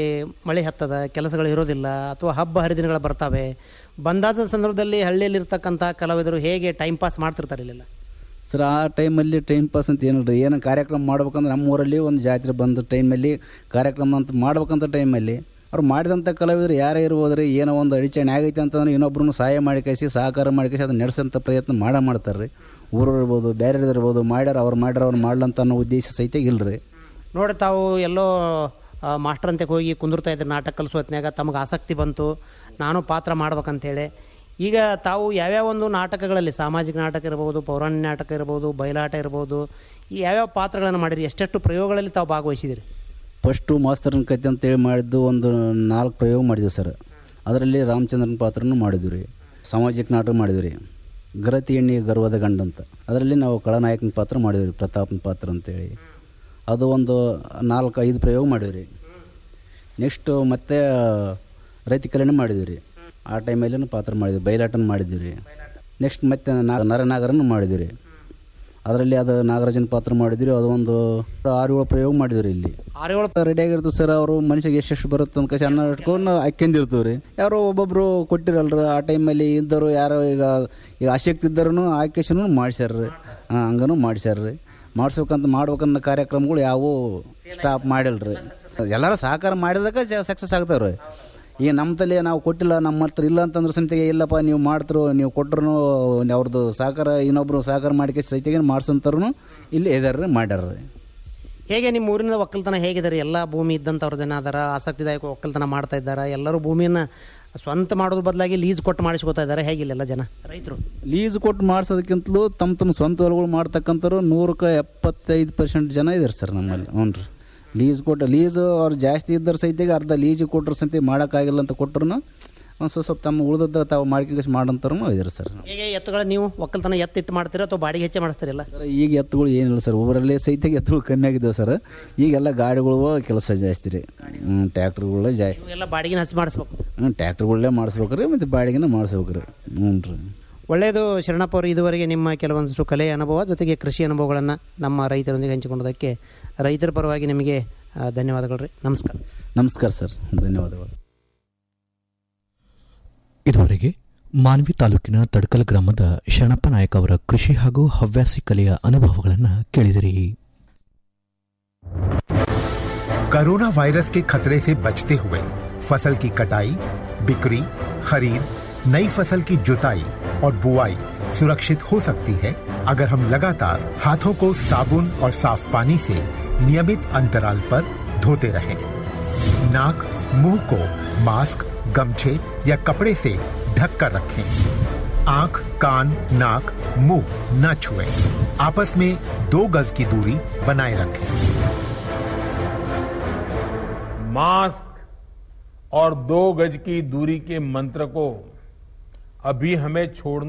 S14: ಮಳೆ ಹತ್ತದ ಕೆಲಸಗಳು ಇರೋದಿಲ್ಲ ಅಥವಾ ಹಬ್ಬ ಹರಿದಿನಗಳು ಬರ್ತಾವೆ ಬಂದಾದ ಸಂದರ್ಭದಲ್ಲಿ ಹಳ್ಳಿಯಲ್ಲಿರ್ತಕ್ಕಂಥ ಕಲಾವಿದರು ಹೇಗೆ ಟೈಮ್ ಪಾಸ್ ಮಾಡ್ತಿರ್ತಾರೆ ಇಲ್ಲೆಲ್ಲ
S16: ಸರ್ ಆ ಟೈಮಲ್ಲಿ ಟೈಮ್ ಪಾಸ್ ಅಂತ ಏನಿಲ್ಲ ಏನೋ ಕಾರ್ಯಕ್ರಮ ಮಾಡ್ಬೇಕಂದ್ರೆ ನಮ್ಮ ಊರಲ್ಲಿ ಒಂದು ಜಾತ್ರೆ ಬಂದ ಟೈಮಲ್ಲಿ ಕಾರ್ಯಕ್ರಮ ಅಂತ ಮಾಡ್ಬೇಕಂತ ಟೈಮಲ್ಲಿ ಅವ್ರು ಮಾಡಿದಂಥ ಕಲಾವಿದರು ಯಾರೇ ಇರ್ಬೋದು ರೀ ಏನೋ ಒಂದು ಅಡಚಣೆ ಆಗೈತೆ ಅಂತಂದ್ರೆ ಇನ್ನೊಬ್ರನ್ನ ಸಹಾಯ ಮಾಡಿ ಕಳಿಸಿ ಸಹಕಾರ ಮಾಡಿ ಕಳಿಸಿ ಅದನ್ನ ನಡೆಸೋಂಥ ಪ್ರಯತ್ನ ಮಾಡ ಮಾಡ್ತಾರೆ ರೀ ಊರವ್ರು ಇರ್ಬೋದು ಬೇರೆ ಇರ್ಬೋದು ಮಾಡ್ಯಾರ ಅವ್ರು ಮಾಡ್ಯಾರ ಅವ್ರು ಮಾಡ್ಲಂತ ಅನ್ನೋ ಉದ್ದೇಶ ಸಹಿತ ಇಲ್ಲ ರೀ
S14: ನೋಡಿ ತಾವು ಎಲ್ಲೋ ಆ, ಮಾಸ್ಟರ್ ಅಂತಕ್ಕೆ ಹೋಗಿ ಕುಂದಿರ್ತಾ ಇದ್ರಿ ನಾಟಕ ಕಲಿಸೋ ಹೊತ್ನ್ಯಾಗ ತಮಗೆ ಆಸಕ್ತಿ ಬಂತು ನಾನು ಪಾತ್ರ ಮಾಡ್ಬೇಕಂತೇಳಿ ಈಗ ತಾವು ಯಾವ್ಯಾವ ಒಂದು ನಾಟಕಗಳಲ್ಲಿ ಸಾಮಾಜಿಕ ನಾಟಕ ಇರ್ಬೋದು ಪೌರಾಣಿಕ ನಾಟಕ ಇರ್ಬೋದು ಬಯಲಾಟ ಇರ್ಬೋದು ಈ ಯಾವ್ಯಾವ ಪಾತ್ರಗಳನ್ನು ಮಾಡಿರಿ ಎಷ್ಟೆಷ್ಟು ಪ್ರಯೋಗಗಳಲ್ಲಿ ತಾವು ಭಾಗವಹಿಸಿದಿರಿ
S16: ಫಸ್ಟು ಮಾಸ್ತರ್ನ ಕತೆ ಅಂತೇಳಿ ಮಾಡಿದ್ದು ಒಂದು ನಾಲ್ಕು ಪ್ರಯೋಗ ಮಾಡಿದ್ವಿ ಸರ್ ಅದರಲ್ಲಿ ರಾಮಚಂದ್ರನ ಪಾತ್ರನೂ ಮಾಡಿದ್ವಿ ರೀ ಸಾಮಾಜಿಕ ನಾಟಕ ಮಾಡಿದ್ವಿ ರೀ ಗರತಿ ಎಣ್ಣೆ ಗರ್ವದ ಗಂಡ ಅಂತ ಅದರಲ್ಲಿ ನಾವು ಖಳನಾಯಕನ ಪಾತ್ರ ಮಾಡಿದ್ವಿ ರೀ ಪ್ರತಾಪನ ಪಾತ್ರ ಅಂತೇಳಿ ಅದು ಒಂದು ನಾಲ್ಕು ಐದು ಪ್ರಯೋಗ ಮಾಡಿದ್ವಿ ರೀ ನೆಕ್ಸ್ಟು ಮತ್ತೆ ರೈತ ಕಲ್ಯಾಣ ಮಾಡಿದ್ವಿ ರೀ ಆ ಟೈಮಲ್ಲೂ ಪಾತ್ರ ಮಾಡಿದ್ವಿ ಬಯಲಾಟನ ಮಾಡಿದ್ವಿ ರೀ ನೆಕ್ಸ್ಟ್ ಮತ್ತೆ ನಾ ನರನಾಗರನ್ನು ಮಾಡಿದ್ವಿ ರೀ ಅದರಲ್ಲಿ ಅದು ನಾಗರಾಜನ ಪಾತ್ರ ಮಾಡಿದ್ವಿ ಅದು ಒಂದು ಆರು ಏಳು ಪ್ರಯೋಗ ಮಾಡಿದ್ವಿ ರೀ ಇಲ್ಲಿ
S14: ಆರು ಏಳು
S16: ರೆಡಿ ಆಗಿರ್ತದೆ ಸರ್ ಅವರು ಮನುಷ್ಯಗೆ ಎಷ್ಟೆಷ್ಟು ಬರುತ್ತೆ ಅಂತ ಕಸಿ ಅನ್ನ ಇಟ್ಕೊಂಡು ಹಾಕ್ಯಂದಿರ್ತೀವಿ ರೀ ಯಾರೋ ಒಬ್ಬೊಬ್ರು ಕೊಟ್ಟಿರಲ್ರಿ ಆ ಟೈಮಲ್ಲಿ ಇದ್ದರು ಯಾರೋ ಈಗ ಈಗ ಆಸಕ್ತಿ ಇದ್ದರೂ ಆಕೇಶನು ಮಾಡ್ಸ್ಯಾರ ರೀ ಹಂಗನು ಮಾಡ್ಸ್ಯಾರ ರೀ ಮಾಡ್ಸ್ಬೇಕಂತ ಮಾಡ್ಬೇಕನ್ನೋ ಕಾರ್ಯಕ್ರಮಗಳು ಯಾವುವು ಸ್ಟಾಪ್ ಮಾಡಿಲ್ರಿ ಎಲ್ಲರೂ ಸಹಕಾರ ಮಾಡಿದಾಗ ಸಕ್ಸಸ್ ಆಗ್ತಾವೆ ರೀ ಈಗ ನಮ್ಮ ತಲೆ ನಾವು ಕೊಟ್ಟಿಲ್ಲ ನಮ್ಮ ಹತ್ರ ಇಲ್ಲ ಅಂತಂದ್ರೆ ಸಮಿತಿಗೆ ಇಲ್ಲಪ್ಪ ನೀವು ಮಾಡ್ತಿರೋ ನೀವು ಕೊಟ್ಟರು ಅವ್ರದ್ದು ಸಹಕಾರ ಇನ್ನೊಬ್ರು ಸಹಕಾರ ಮಾಡಿಕೆ ಸಹಿತಿಗೆ ಮಾಡ್ಸಂತಾರು ಇಲ್ಲಿ ಇದಾರೆ ರೀ ಮಾಡ್ಯಾರ ರೀ
S14: ಹೇಗೆ ನಿಮ್ಮ ಊರಿನ ಒಕ್ಕಲ್ತನ ಹೇಗಿದ್ದಾರೆ ಎಲ್ಲ ಭೂಮಿ ಇದ್ದಂಥವ್ರು ಜನ ಅದಾರ ಆಸಕ್ತಿದಾಯಕ ಒಕ್ಕಲ್ತನ ಮಾಡ್ತಾ ಇದ್ದಾರೆ ಎಲ್ಲರೂ ಭೂಮಿಯನ್ನು ಸ್ವಂತ ಮಾಡೋದ್ರ ಬದಲಾಗಿ ಲೀಸ್ ಕೊಟ್ಟು ಮಾಡಿಸ್ಕೊತಾ ಇದ್ದಾರೆ ಹೇಗಿಲ್ಲ ಎಲ್ಲ ಜನ ರೈತರು
S16: ಲೀಸ್ ಕೊಟ್ಟು ಮಾಡ್ಸೋದಕ್ಕಿಂತಲೂ ತಮ್ಮ ತಮ್ಮ ಸ್ವಂತ ಹೊಲಗಳು ಮಾಡ್ತಕ್ಕಂಥವ್ರು ನೂರಕ್ಕೆ ಎಪ್ಪತ್ತೈದು ಪರ್ಸೆಂಟ್ ಜನ ಇದ್ದಾರೆ ಸರ್ ನಮ್ಮಲ್ಲಿ ಹ್ಞೂ ರೀ ಲೀಸ್ ಕೊಟ್ಟು ಲೀಸ್ ಅವ್ರು ಜಾಸ್ತಿ ಇದ್ದರು ಸಹಿತಿಗೆ ಅರ್ಧ ಲೀಜಿಗೆ ಕೊಟ್ಟರು ಸಹಿತ ಮಾಡೋಕ್ಕಾಗಿಲ್ಲ ಅಂತ ಕೊಟ್ಟರು ಒಂದು ಸ್ವಲ್ಪ ಸ್ವಲ್ಪ ತಮ್ಮ ಉಳಿದದ್ದು ತಾವು ಮಾಡ್ಕೊಂಡು ಮಾಡಂತಾರು ಇದ್ದಾರೆ ಸರ್
S14: ಹೇಗೆ ಎತ್ತುಗಳ ನೀವು ಒಕ್ಕಲ್ತನ ಎತ್ತಿಟ್ಟು ಮಾಡ್ತೀರಾ ಅಥವಾ ಬಾಡಿಗೆ ಹೆಚ್ಚೆ ಮಾಡಿಸ್ತೀರಲ್ಲ
S16: ಸರ್ ಈಗ ಎತ್ತುಗಳು ಏನಿಲ್ಲ ಸರ್ ಊರಲ್ಲಿ ಸಹಿತ ಎತ್ತುಗಳು ಕಮ್ಮಿ ಆಗಿದ್ದಾವೆ ಸರ್ ಈಗೆಲ್ಲ ಗಾಡಿಗಳು ಕೆಲಸ ಜಾಸ್ತಿ ರೀ ಹ್ಞೂ ಟ್ಯಾಕ್ಟ್ರುಗಳೇ ಜಾಸ್ತಿ
S14: ಎಲ್ಲ ಬಾಡಿಗೆನ ಹಚ್ಚಿ ಮಾಡಿಸ್ಬೇಕು
S16: ಹ್ಞೂ ಟ್ಯಾಕ್ಟ್ರುಗಳೇ ಮಾಡಿಸ್ಬೇಕು ರೀ ಮತ್ತು ಬಾಡಿಗೆನ ಮಾಡಿಸ್ಬೇಕು ರೀ ಹ್ಞೂ ರೀ
S14: ಒಳ್ಳೆಯದು ಶರಣಪ್ಪ ಅವರು ಇದುವರೆಗೆ ನಿಮ್ಮ ಕೆಲವೊಂದಷ್ಟು ಕಲೆಯ ಅನುಭವ ಜೊತೆಗೆ ಕೃಷಿ ಅನುಭವಗಳನ್ನು ನಮ್ಮ ರೈತರೊಂದಿಗೆ ಹಂಚಿಕೊಂಡದಕ್ಕೆ ರೈತರ ಪರವಾಗಿ ನಿಮಗೆ ಆ, ಧನ್ಯವಾದಗಳು ರೀ ನಮಸ್ಕಾರ
S16: ನಮಸ್ಕಾರ ಸರ್ ಧನ್ಯವಾದಗಳು
S4: ಇದುವರೆಗೆ ಮಾನ್ವಿ ತಾಲೂಕಿನ ತಡ್ಕಲ್ ಗ್ರಾಮದ ಶರಣಪ್ಪ ನಾಯಕ್ ಅವರ ಕೃಷಿ ಹಾಗೂ ಹವ್ಯಾಸಿ ಕಲೆಯ ಅನುಭವಗಳನ್ನು ಕೇಳಿದಿರಿ
S17: कोरोना वायरस के खतरे से बचते हुए फसल की कटाई बिक्री खरीद नई फसल की जुताई और बुआई सुरक्षित हो सकती है अगर हम लगातार हाथों को साबुन और साफ पानी से नियमित अंतराल पर धोते रहें नाक मुंह को मास्क गमछे या कपड़े से ढक कर रखें आंख कान नाक मुंह न छुएं आपस में दो गज की दूरी बनाए रखें
S10: मास्क और दो गज की दूरी के मंत्र को अभी हमें छोड़ना